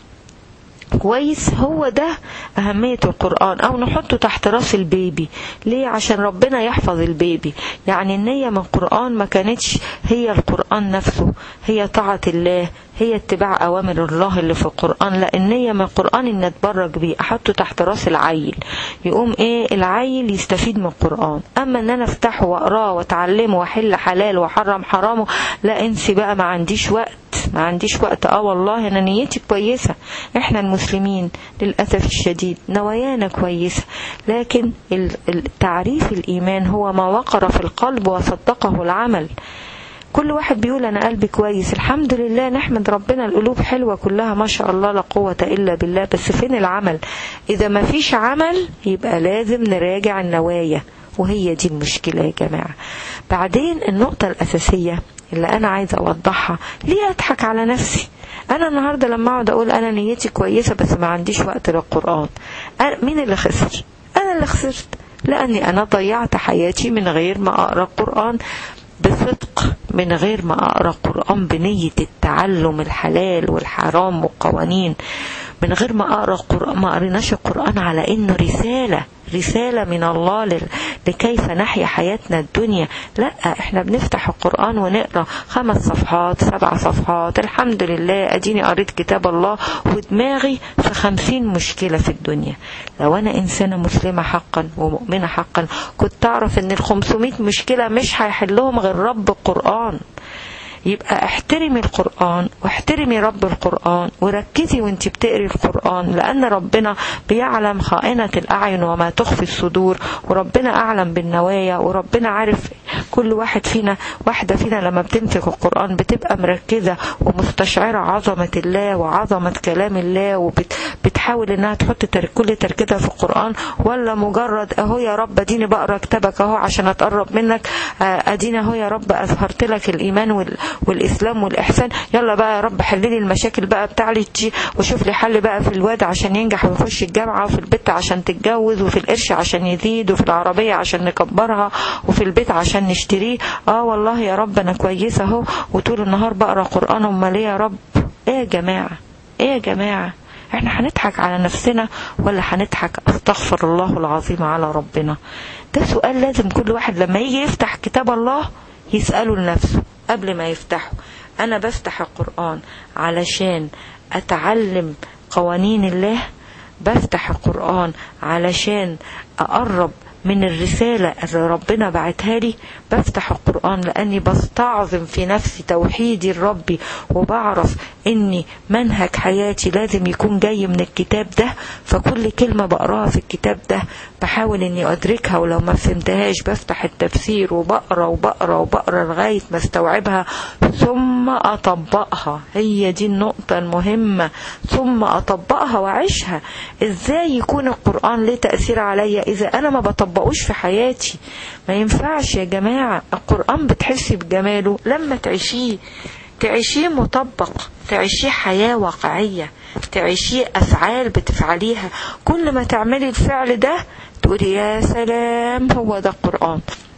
كويس هو ده أهمية القرآن أو نحطه تحت راس البيبي ليه عشان ربنا يحفظ البيبي يعني النية من القرآن ما كانتش هي القرآن نفسه هي طاعة الله هي اتباع أوامر الله اللي في القرآن لا النية من القرآن إن أتبرج بيه أحطه تحت راس العيل يقوم إيه العيل يستفيد من القرآن أما إن أنا أفتحه وأقراه وأتعلمه وأحل حلال وأحرم حرامه لا انسي بقى ما عنديش وقت ما عنديش وقت اه والله انا نيتي كويسة احنا المسلمين للأسف الشديد نوايانا كويسة لكن تعريف الإيمان هو ما وقر في القلب وصدقه العمل كل واحد بيقول انا قلبي كويس الحمد لله نحمد ربنا القلوب حلوة كلها ما شاء الله لا قوة الا بالله بس فين العمل اذا ما فيش عمل يبقى لازم نراجع النوايا وهي دي المشكلة يا جماعة بعدين النقطة الأساسية اللي أنا عايزة أوضحها ليه أضحك على نفسي أنا النهاردة لما أقعد أقول أنا نيتي كويسة بس ما عنديش وقت للقرآن مين اللي خسر أنا اللي خسرت لأني أنا ضيعت حياتي من غير ما أقرأ القرآن بصدق من غير ما أقرأ القرآن بنية التعلم الحلال والحرام والقوانين من غير ما أقرأ القرآن ما قريناش القرآن على إنه رسالة رسالة من الله لكيف نحيا حياتنا الدنيا لا احنا بنفتح القرآن ونقرأ خمس صفحات سبع صفحات الحمد لله اديني قريت كتاب الله ودماغي في خمسين مشكلة في الدنيا لو انا انسانة مسلمة حقا ومؤمنة حقا كنت اعرف ان الخمسمائة مشكلة مش هيحلهم غير رب القرآن يبقى احترمي القرآن واحترمي رب القرآن وركزي وانت بتقري القرآن لأن ربنا بيعلم خائنة الأعين وما تخفي الصدور وربنا أعلم بالنوايا وربنا عارف كل واحد فينا واحدة فينا لما بتمسك القرآن بتبقى مركزة ومستشعرة عظمة الله وعظمة كلام الله وبتحاول انها تحط كل تركيزها في القرآن ولا مجرد اهو يا رب اديني بقرا كتابك اهو عشان اتقرب منك اديني اهو يا رب اظهرت لك الايمان وال والإسلام والإحسان يلا بقى يا رب حللي المشاكل بقى بتاعتي وشوف لي حل بقى في الواد عشان ينجح ويخش الجامعة وفي البيت عشان تتجوز وفي القرش عشان يزيد وفي العربية عشان نكبرها وفي البيت عشان نشتريه اه والله يا رب أنا كويسة اهو وطول النهار بقرا قرآن أمال ايه يا رب ايه يا جماعة ايه يا جماعة احنا هنضحك على نفسنا ولا هنضحك استغفر الله العظيم على ربنا ده سؤال لازم كل واحد لما يجي يفتح كتاب الله يسأله لنفسه قبل ما يفتحه انا بفتح القرآن علشان اتعلم قوانين الله بفتح القرآن علشان اقرب من الرسالة اللي ربنا بعتها لي بفتح القرآن لأني بستعظم في نفسي توحيدي الربي وبعرف إني منهج حياتي لازم يكون جاي من الكتاب ده فكل كلمة بقراها في الكتاب ده بحاول إني أدركها ولو ما فهمتهاش بفتح التفسير وبقرا وبقرا وبقرا لغاية ما استوعبها ثم أطبقها هي دي النقطة المهمة ثم أطبقها وأعيشها إزاي يكون القرآن له تأثير عليا إذا أنا ما بطبقوش في حياتي ما ينفعش يا جماعة القرآن بتحسي بجماله لما تعيشيه تعيشيه مطبق تعيشيه حياة واقعية تعيشيه أفعال بتفعليها كل ما تعملي الفعل ده تقولي يا سلام هو ده القرآن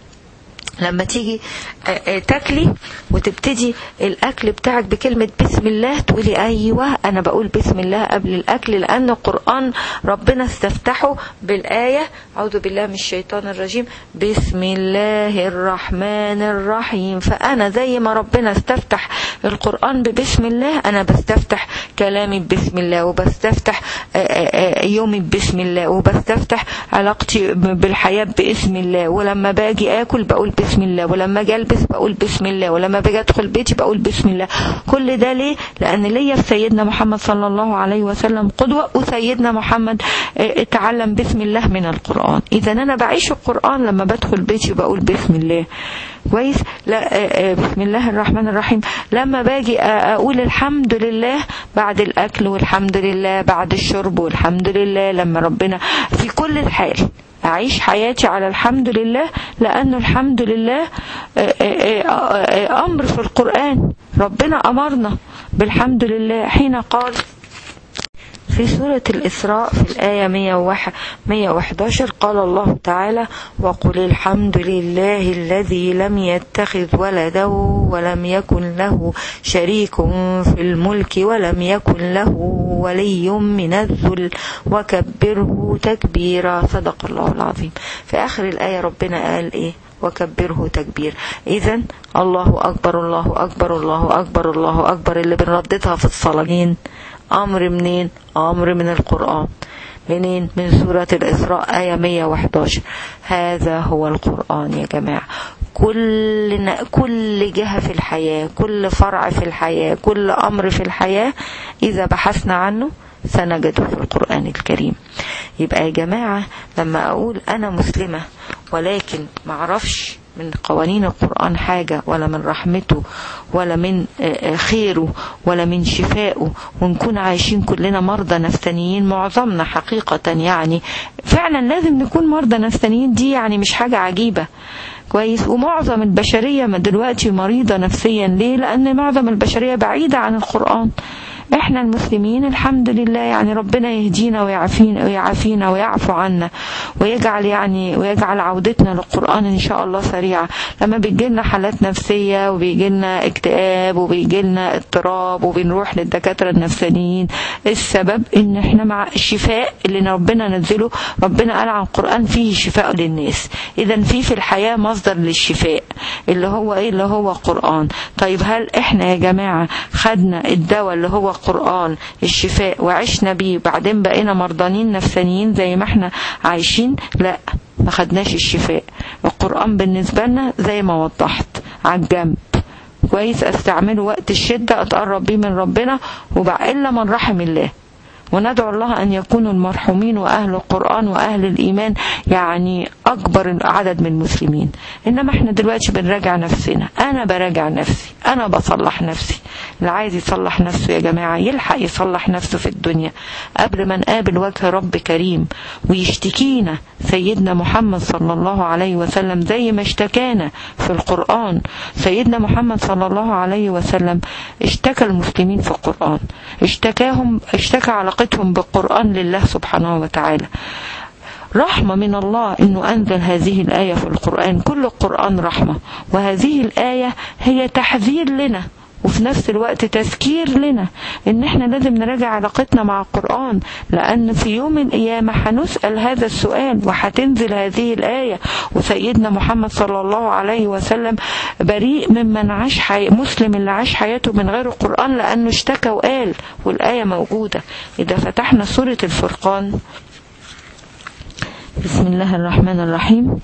لما تيجي تاكلي وتبتدي الاكل بتاعك بكلمة بسم الله تقولي ايوه انا بقول بسم الله قبل الاكل لان القرآن ربنا استفتحه بالاية اعوذ بالله من الشيطان الرجيم بسم الله الرحمن الرحيم فانا زي ما ربنا استفتح القرآن ببسم الله انا بستفتح كلامي بسم الله وبستفتح يومي بسم الله وبستفتح علاقتي بالحياة باسم الله ولما باجي اكل بقول بسم بسم الله ولما اجي البس بقول بسم الله ولما باجي ادخل بيتي بقول بسم الله كل ده ليه لان ليا في سيدنا محمد صلى الله عليه وسلم قدوه وسيدنا محمد اتعلم بسم الله من القران اذا انا بعيش القران لما بدخل بيتي بقول بسم الله كويس لا بسم الله الرحمن الرحيم لما باجي اقول الحمد لله بعد الاكل والحمد لله بعد الشرب والحمد لله لما ربنا في كل الحال أعيش حياتي على الحمد لله لأن الحمد لله أمر في القرآن ربنا أمرنا بالحمد لله حين قال في سورة الإسراء في الآية 111 قال الله تعالى وقل الحمد لله الذي لم يتخذ ولدا ولم يكن له شريك في الملك ولم يكن له ولي من الذل وكبره تكبيرا صدق الله العظيم في آخر الآية ربنا قال إيه وكبره تكبير إذا الله أكبر الله أكبر الله أكبر الله أكبر اللي بنرددها في الصلاة أمر منين أمر من القرآن منين من سورة الإسراء آية 111 هذا هو القرآن يا جماعة كل كل جهة في الحياة كل فرع في الحياة كل أمر في الحياة إذا بحثنا عنه سنجده في القرآن الكريم يبقى يا جماعة لما أقول أنا مسلمة ولكن معرفش من قوانين القرآن حاجة ولا من رحمته ولا من خيره ولا من شفائه ونكون عايشين كلنا مرضى نفسانيين معظمنا حقيقة يعني فعلا لازم نكون مرضى نفسانيين دي يعني مش حاجة عجيبة كويس ومعظم البشرية ما دلوقتي مريضة نفسيا ليه لأن معظم البشرية بعيدة عن القرآن احنا المسلمين الحمد لله يعني ربنا يهدينا ويعافينا ويعافينا ويعفو عنا ويجعل يعني ويجعل عودتنا للقرآن ان شاء الله سريعة لما بيجي لنا حالات نفسية وبيجي لنا اكتئاب وبيجي لنا اضطراب وبنروح للدكاترة النفسانيين السبب ان احنا مع الشفاء اللي ربنا نزله ربنا قال عن القرآن فيه شفاء للناس اذا في في الحياة مصدر للشفاء اللي هو ايه اللي هو قرآن طيب هل احنا يا جماعة خدنا الدواء اللي هو القرآن الشفاء وعشنا بيه بعدين بقينا مرضانين نفسانيين زي ما احنا عايشين لا ما خدناش الشفاء القرآن بالنسبة لنا زي ما وضحت على الجنب كويس استعمله وقت الشدة اتقرب بيه من ربنا وبقى إلا من رحم الله وندعو الله أن يكونوا المرحومين وأهل القرآن وأهل الإيمان يعني أكبر عدد من المسلمين إنما إحنا دلوقتي بنراجع نفسنا أنا براجع نفسي أنا بصلح نفسي اللي عايز يصلح نفسه يا جماعة يلحق يصلح نفسه في الدنيا قبل ما نقابل وجه رب كريم ويشتكينا سيدنا محمد صلى الله عليه وسلم زي ما اشتكانا في القرآن سيدنا محمد صلى الله عليه وسلم اشتكى المسلمين في القرآن اشتكاهم اشتكى علاقتهم بالقرآن لله سبحانه وتعالى رحمة من الله أنه أنزل هذه الآية في القرآن كل القرآن رحمة وهذه الآية هي تحذير لنا وفي نفس الوقت تذكير لنا ان احنا لازم نراجع علاقتنا مع القرآن لان في يوم القيامة هنسأل هذا السؤال وهتنزل هذه الآية وسيدنا محمد صلى الله عليه وسلم بريء ممن عاش حي... مسلم اللي عاش حياته من غير القرآن لأنه اشتكى وقال والآية موجودة إذا فتحنا سورة الفرقان بسم الله الرحمن الرحيم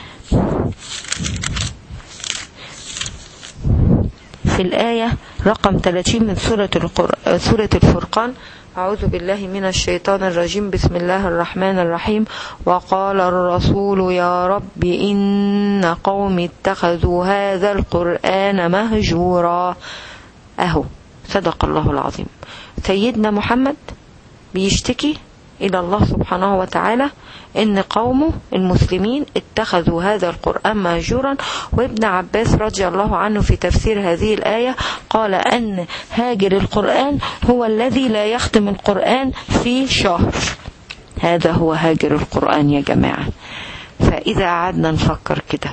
في الآية رقم 30 من سورة, القر... سورة الفرقان أعوذ بالله من الشيطان الرجيم بسم الله الرحمن الرحيم وقال الرسول يا رب إن قوم اتخذوا هذا القرآن مهجورا أهو صدق الله العظيم سيدنا محمد بيشتكي إلى الله سبحانه وتعالى إن قومه المسلمين اتخذوا هذا القرآن مهجورا وابن عباس رضي الله عنه في تفسير هذه الآية قال أن هاجر القرآن هو الذي لا يختم القرآن في شهر هذا هو هاجر القرآن يا جماعة فإذا قعدنا نفكر كده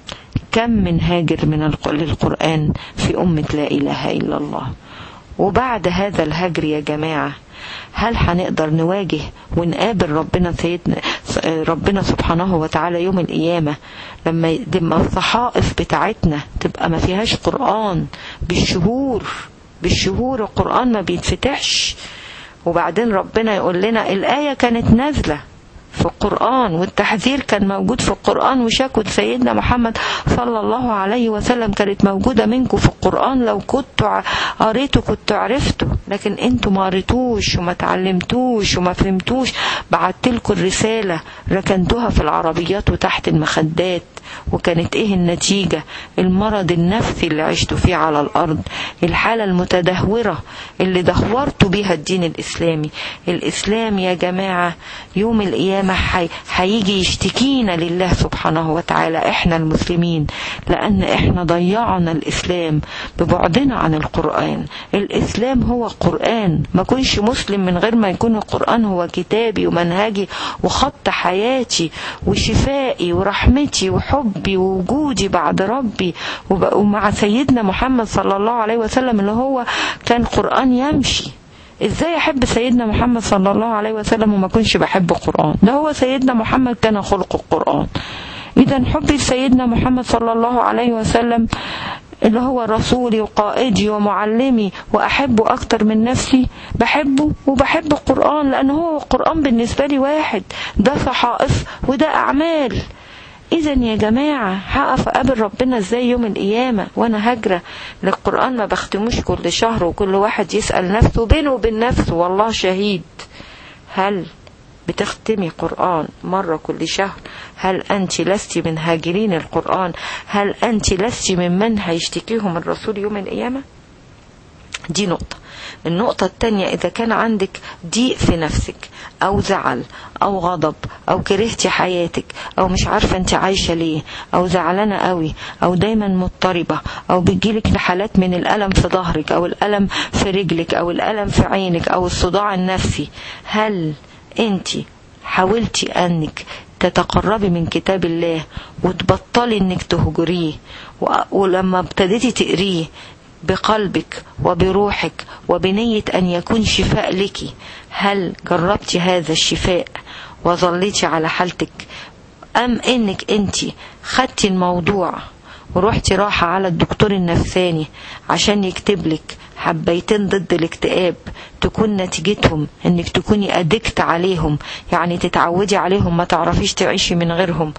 كم من هاجر من القرآن في أمة لا إله إلا الله وبعد هذا الهجر يا جماعة هل هنقدر نواجه ونقابل ربنا سيدنا ربنا سبحانه وتعالى يوم القيامة لما لما الصحائف بتاعتنا تبقى ما فيهاش قرآن بالشهور بالشهور القرآن ما بيتفتحش وبعدين ربنا يقول لنا الآية كانت نازلة في القرآن والتحذير كان موجود في القرآن وشكوى سيدنا محمد صلى الله عليه وسلم كانت موجودة منكم في القرآن لو كنتوا قريتوا كنتوا عرفتوا لكن انتوا ما قريتوش وما تعلمتوش وما فهمتوش بعت لكم الرسالة ركنتوها في العربيات وتحت المخدات وكانت ايه النتيجة المرض النفسي اللي عشتوا فيه على الارض الحالة المتدهورة اللي دهورتوا بيها الدين الاسلامي الاسلام يا جماعة يوم القيامة هيجي يشتكينا لله سبحانه وتعالى احنا المسلمين لان احنا ضيعنا الاسلام ببعدنا عن القرآن الاسلام هو قرآن ما كنش مسلم من غير ما يكون القرآن هو كتابي ومنهجي وخط حياتي وشفائي ورحمتي وحب حبي ووجودي بعد ربي ومع سيدنا محمد صلى الله عليه وسلم اللي هو كان قرآن يمشي ازاي احب سيدنا محمد صلى الله عليه وسلم وما كنش بحب القرآن ده هو سيدنا محمد كان خلق القرآن اذا حبي لسيدنا محمد صلى الله عليه وسلم اللي هو رسولي وقائدي ومعلمي وأحبه أكتر من نفسي بحبه وبحب القرآن لأنه هو القرآن بالنسبة لي واحد ده صحائف وده أعمال اذا يا جماعة هقف اقابل ربنا ازاي يوم القيامة وانا هجرة للقرآن ما بختموش كل شهر وكل واحد يسأل نفسه بينه وبين نفسه والله شهيد هل بتختمي قرآن مرة كل شهر هل أنت لست من هاجرين القرآن هل أنت لست ممن هيشتكيهم الرسول يوم القيامة دي نقطة النقطة التانية إذا كان عندك ضيق في نفسك أو زعل أو غضب أو كرهتي حياتك أو مش عارفة أنت عايشة ليه أو زعلانة قوي أو دايما مضطربة أو بتجيلك حالات من الألم في ظهرك أو الألم في رجلك أو الألم في عينك أو الصداع النفسي هل أنت حاولتي أنك تتقربي من كتاب الله وتبطلي انك تهجريه ولما ابتديتي تقريه بقلبك وبروحك وبنية أن يكون شفاء لك هل جربت هذا الشفاء وظليتي على حالتك أم إنك أنت خدتي الموضوع ورحتي راحة على الدكتور النفساني عشان يكتب لك حبيتين ضد الاكتئاب تكون نتيجتهم انك تكوني ادكت عليهم يعني تتعودي عليهم ما تعرفيش تعيشي من غيرهم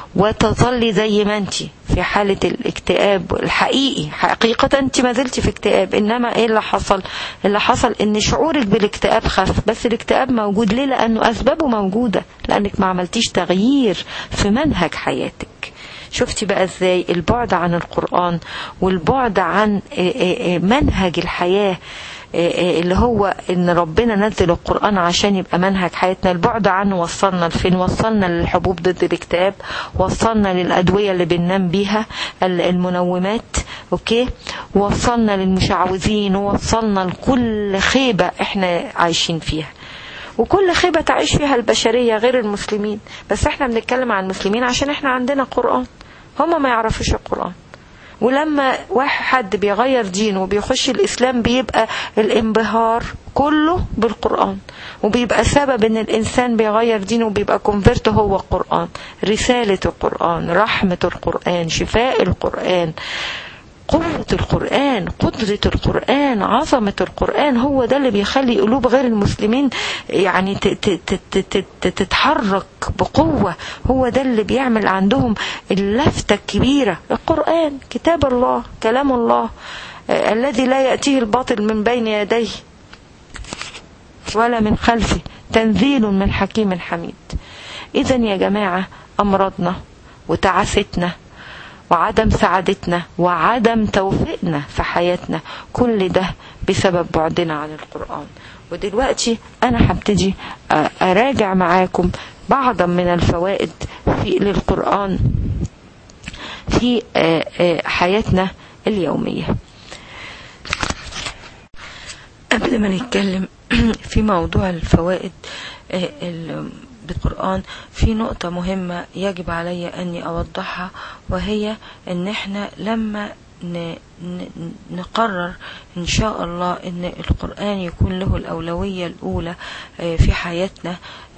وتظلي زي ما انت في حالة الاكتئاب الحقيقي حقيقة انت ما زلتي في اكتئاب انما ايه اللي حصل اللي حصل ان شعورك بالاكتئاب خف بس الاكتئاب موجود ليه لانه اسبابه موجودة لانك ما عملتيش تغيير في منهج حياتك شفتي بقى ازاي البعد عن القرآن والبعد عن منهج الحياة اللي هو ان ربنا نزل القرآن عشان يبقى منهج حياتنا البعد عنه وصلنا لفين وصلنا للحبوب ضد الاكتئاب وصلنا للأدوية اللي بننام بيها المنومات اوكي وصلنا للمشعوذين ووصلنا لكل خيبة احنا عايشين فيها وكل خيبة تعيش فيها البشرية غير المسلمين بس احنا بنتكلم عن المسلمين عشان احنا عندنا قرآن هما ما يعرفوش القرآن ولما واحد حد بيغير دينه وبيخش الإسلام بيبقى الانبهار كله بالقرآن وبيبقى سبب ان الانسان بيغير دينه وبيبقى كونفرت هو القرآن رسالة القرآن رحمة القرآن شفاء القرآن قوة القرآن قدرة القرآن عظمة القرآن هو ده اللي بيخلي قلوب غير المسلمين يعني تتحرك بقوة هو ده اللي بيعمل عندهم اللفتة الكبيرة القرآن كتاب الله كلام الله الذي لا يأتيه الباطل من بين يديه ولا من خلفه تنزيل من حكيم حميد إذا يا جماعة أمراضنا وتعاستنا وعدم سعادتنا وعدم توفيقنا في حياتنا كل ده بسبب بعدنا عن القرآن ودلوقتي أنا هبتدي أراجع معاكم بعضا من الفوائد في للقرآن في حياتنا اليومية قبل ما نتكلم في موضوع الفوائد بالقرآن في نقطة مهمة يجب علي أني أوضحها وهي أن احنا لما نقرر إن شاء الله أن القرآن يكون له الأولوية الأولى في حياتنا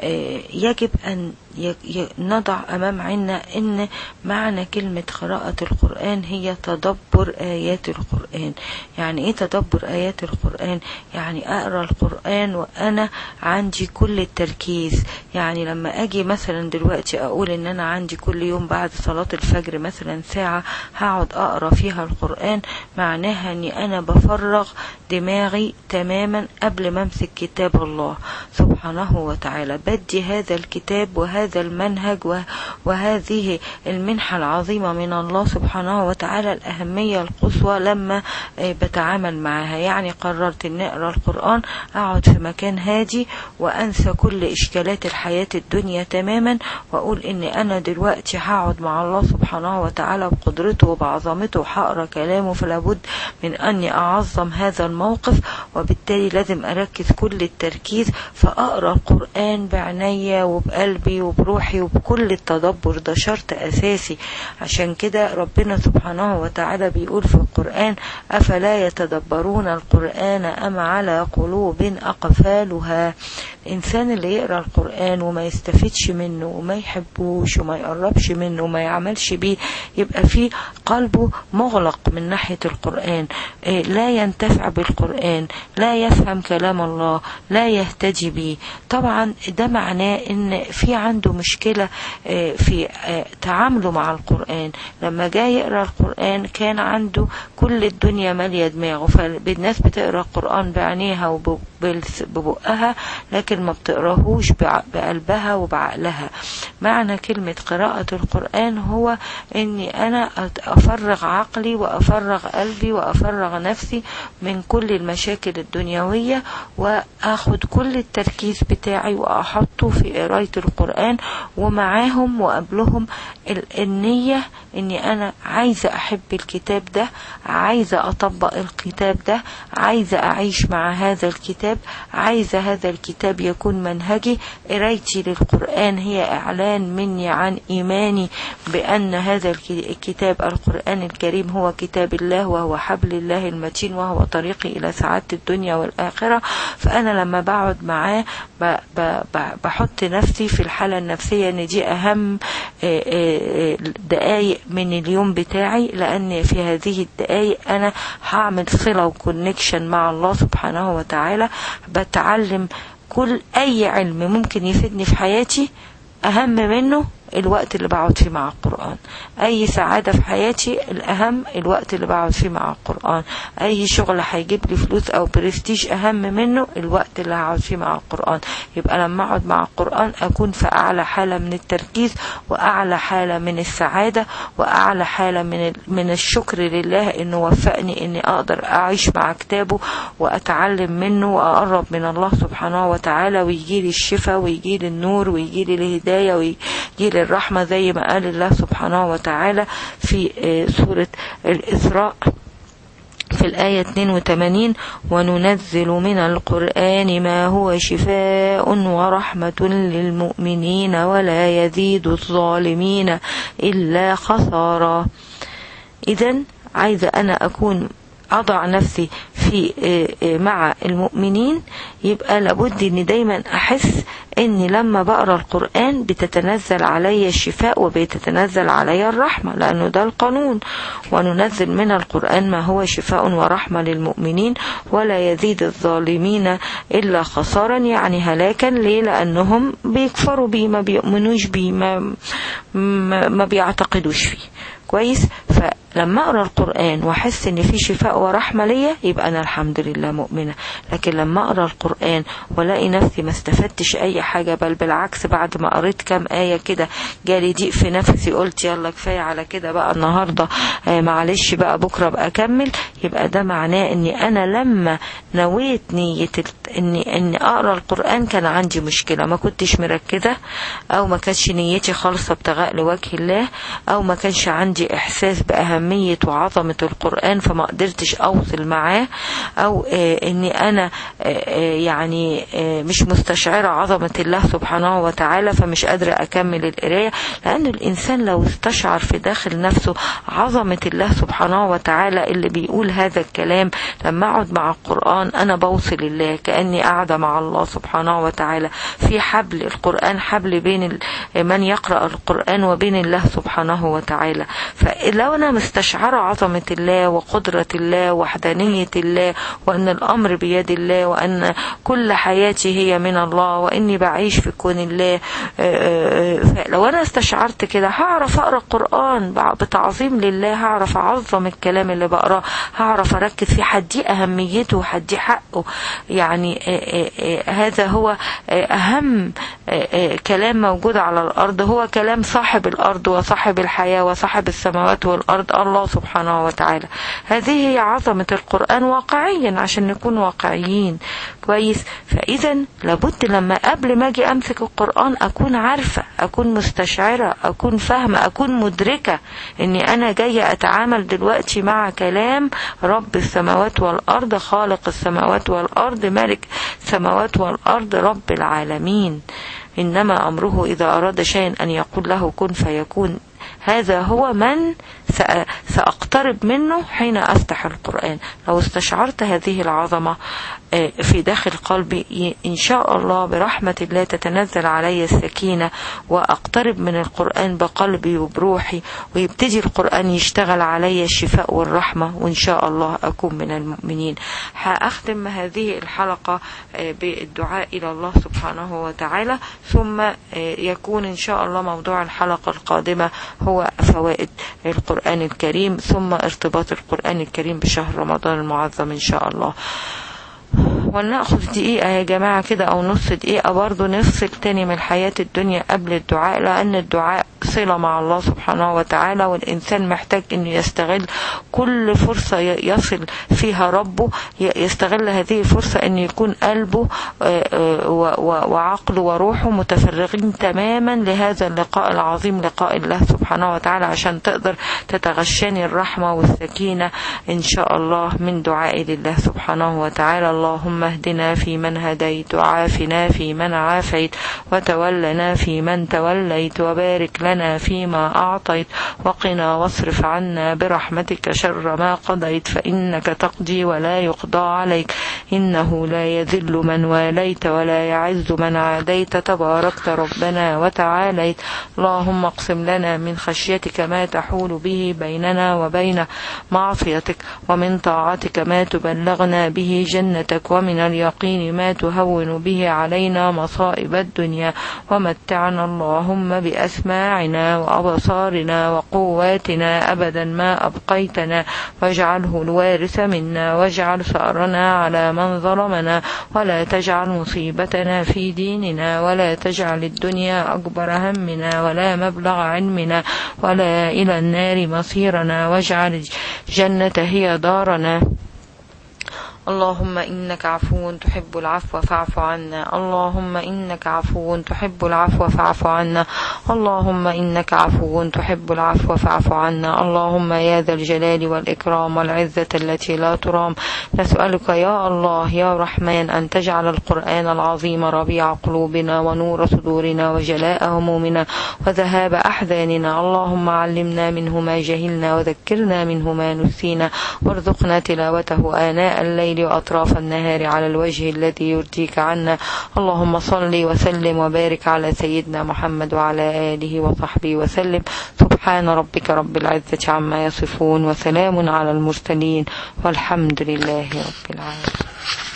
يجب أن نضع أمام عنا أن معنى كلمة قراءة القرآن هي تدبر آيات القرآن يعني إيه تدبر آيات القرآن يعني أقرأ القرآن وأنا عندي كل التركيز يعني لما أجي مثلا دلوقتي أقول أن أنا عندي كل يوم بعد صلاة الفجر مثلا ساعة هقعد أقرأ فيها القرآن معناها أني أنا بفرغ دماغي تماما قبل ما أمسك كتاب الله سبحانه وتعالى بدي هذا الكتاب وهذا المنهج وهذه المنحة العظيمة من الله سبحانه وتعالى الأهمية القصوى لما بتعامل معها يعني قررت أن أقرأ القرآن أقعد في مكان هادي وأنسى كل إشكالات الحياة الدنيا تماما وأقول أن أنا دلوقتي هقعد مع الله سبحانه وتعالى بقدرته وبعظمته وهقرأ كلامه فلابد من أني أعظم هذا الموقف وبالتالي لازم أركز كل التركيز فأقرأ القرآن بعناية وبقلبي وبروحي وبكل التدبر ده شرط أساسي عشان كده ربنا سبحانه وتعالى بيقول في القرآن أفلا يتدبرون القرآن أم على قلوب أقفالها الإنسان اللي يقرأ القرآن وما يستفدش منه وما يحبوش وما يقربش منه وما يعملش بيه يبقى في قلبه مغلق من ناحية القرآن لا ينتفع بالقرآن لا يفهم كلام الله لا يهتدي به طبعا ده معناه ان في عنده مشكلة في تعامله مع القرآن لما جاء يقرأ القرآن كان عنده كل الدنيا مالية دماغه فالناس بتقرأ القرآن بعينيها وببقها لكن ما بتقراهوش بقلبها وبعقلها معنى كلمة قراءة القرآن هو اني انا افرغ عقلي وافرغ قلبي وافرغ نفسي من كل المشاكل الدنيوية واخد كل التركيز بتاعي واحطه في قراية القرآن ومعاهم وقبلهم النية اني انا عايزة احب الكتاب ده عايزة اطبق الكتاب ده عايزة اعيش مع هذا الكتاب عايزة هذا الكتاب يكون منهجي قرايتي للقرآن هي اعلان مني عن ايماني بان هذا الكتاب القرآن الكريم هو كتاب الله وهو حبل الله المتين وهو طريقي إلى سعادة الدنيا والآخرة فأنا لما بقعد معاه بحط نفسي في الحالة النفسية ان دي أهم دقايق من اليوم بتاعي لأن في هذه الدقايق أنا هعمل صلة وكونكشن مع الله سبحانه وتعالى بتعلم كل أي علم ممكن يفيدني في حياتي أهم منه الوقت اللي بقعد فيه مع القرآن أي سعادة في حياتي الأهم الوقت اللي بقعد فيه مع القرآن أي شغل هيجيب لي فلوس أو برستيج أهم منه الوقت اللي هقعد فيه مع القرآن يبقى لما أقعد مع القرآن أكون في أعلى حالة من التركيز وأعلى حالة من السعادة وأعلى حالة من من الشكر لله إنه وفقني إني أقدر أعيش مع كتابه وأتعلم منه وأقرب من الله سبحانه وتعالى ويجي لي الشفاء ويجي لي النور ويجي لي الهداية ويجي لي الرحمة زي ما قال الله سبحانه وتعالى في سورة الإسراء في الآية 82 وننزل من القرآن ما هو شفاء ورحمة للمؤمنين ولا يزيد الظالمين إلا خسارا إذا عايزة أنا أكون أضع نفسي في مع المؤمنين يبقى لابد ان دايما احس اني لما بقرا القران بتتنزل علي الشفاء وبتتنزل علي الرحمه لانه ده القانون وننزل من القران ما هو شفاء ورحمه للمؤمنين ولا يزيد الظالمين الا خسارا يعني هلاكا ليه لانهم بيكفروا بيه ما بيؤمنوش بيه ما, ما, ما بيعتقدوش فيه كويس فلما اقرا القران واحس ان في شفاء ورحمه ليا يبقى انا الحمد لله مؤمنه لكن لما اقرا القران والاقي نفسي ما استفدتش اي حاجه بل بالعكس بعد ما قريت كام ايه كده جالي ضيق في نفسي قلت يلا كفايه على كده بقى النهارده آه معلش بقى بكره ابقى اكمل يبقى ده معناه اني انا لما نويت نيه اني اني اقرا القران كان عندي مشكله ما كنتش مركزه او ما كانتش نيتي خالصه ابتغاء لوجه الله او ما كانش عندي احساس باهميه وعظمه القران فما قدرتش اوصل معاه او آه اني انا آه يعني آه مش مستشعره عظمه الله سبحانه وتعالى فمش قادره اكمل القرايه لان الانسان لو استشعر في داخل نفسه عظمه الله سبحانه وتعالى اللي بيقول هذا الكلام لما اقعد مع القران انا بوصل الله كاني قاعده مع الله سبحانه وتعالى في حبل القران حبل بين من يقرا القران وبين الله سبحانه وتعالى فلو انا مستشعره عظمه الله وقدره الله وحدانيه الله وان الامر بيد الله وان كل حياتي هي من الله واني بعيش في كون الله لو انا استشعرت كده هعرف اقرا القران بتعظيم لله هعرف اعظم الكلام اللي بقراه هعرف اركز فيه حدي اهميته وحدي حقه يعني هذا هو اهم كلام موجود على الارض هو كلام صاحب الارض وصاحب الحياه وصاحب السماوات والارض الله سبحانه وتعالى هذه هي عظمه القران واقعيا عشان نكون واقعيين كويس فاذا لابد لما قبل ما اجي امسك القران اكون عارفه اكون مستشعره اكون فاهمه اكون مدركه اني انا جايه اتعامل دلوقتي مع كلام رب السماوات والارض خالق السماوات والارض ملك السماوات والارض رب العالمين انما امره اذا اراد شيئا ان يقول له كن فيكون هذا هو من سأقترب منه حين أفتح القرآن لو استشعرت هذه العظمة في داخل قلبي إن شاء الله برحمة الله تتنزل علي السكينة وأقترب من القرآن بقلبي وبروحي ويبتدي القرآن يشتغل علي الشفاء والرحمة وإن شاء الله أكون من المؤمنين هأختم هذه الحلقة بالدعاء إلى الله سبحانه وتعالى ثم يكون إن شاء الله موضوع الحلقة القادمة هو فوائد القرآن الكريم ثم ارتباط القرآن الكريم بشهر رمضان المعظم إن شاء الله ولنأخذ دقيقة يا جماعة كده أو نص دقيقة برضو نفصل تاني من الحياة الدنيا قبل الدعاء لأن الدعاء صلة مع الله سبحانه وتعالى والإنسان محتاج أنه يستغل كل فرصة يصل فيها ربه يستغل هذه الفرصة أن يكون قلبه وعقله وروحه متفرغين تماما لهذا اللقاء العظيم لقاء الله سبحانه وتعالى عشان تقدر تتغشاني الرحمة والسكينة إن شاء الله من دعائي لله سبحانه وتعالى اللهم اهدنا في من هديت وعافنا في من عافيت وتولنا في من توليت وبارك لنا فيما أعطيت وقنا واصرف عنا برحمتك شر ما قضيت فإنك تقضي ولا يقضى عليك إنه لا يذل من واليت ولا يعز من عاديت تباركت ربنا وتعاليت اللهم اقسم لنا من خشيتك ما تحول به بيننا وبين معصيتك ومن طاعتك ما تبلغنا به جنتك ومن اليقين ما تهون به علينا مصائب الدنيا ومتعنا اللهم بأسماعنا وأبصارنا وقواتنا أبدا ما أبقيتنا واجعله الوارث منا واجعل ثأرنا على من ظلمنا ولا تجعل مصيبتنا في ديننا ولا تجعل الدنيا أكبر همنا ولا مبلغ علمنا ولا إلى النار مصيرنا واجعل الجنة هي دارنا اللهم إنك عفو تحب العفو فاعف عنا اللهم إنك عفو تحب العفو فاعف عنا اللهم إنك عفو تحب العفو فاعف عنا اللهم يا ذا الجلال والإكرام والعزة التي لا ترام نسألك يا الله يا رحمن أن تجعل القرآن العظيم ربيع قلوبنا ونور صدورنا وجلاء همومنا وذهاب أحزاننا اللهم علمنا منه ما جهلنا وذكرنا منه ما نسينا وارزقنا تلاوته آناء الليل وأطراف النهار على الوجه الذي يرضيك عنا اللهم صل وسلم وبارك على سيدنا محمد وعلى آله وصحبه وسلم سبحان ربك رب العزة عما يصفون وسلام على المرسلين والحمد لله رب العالمين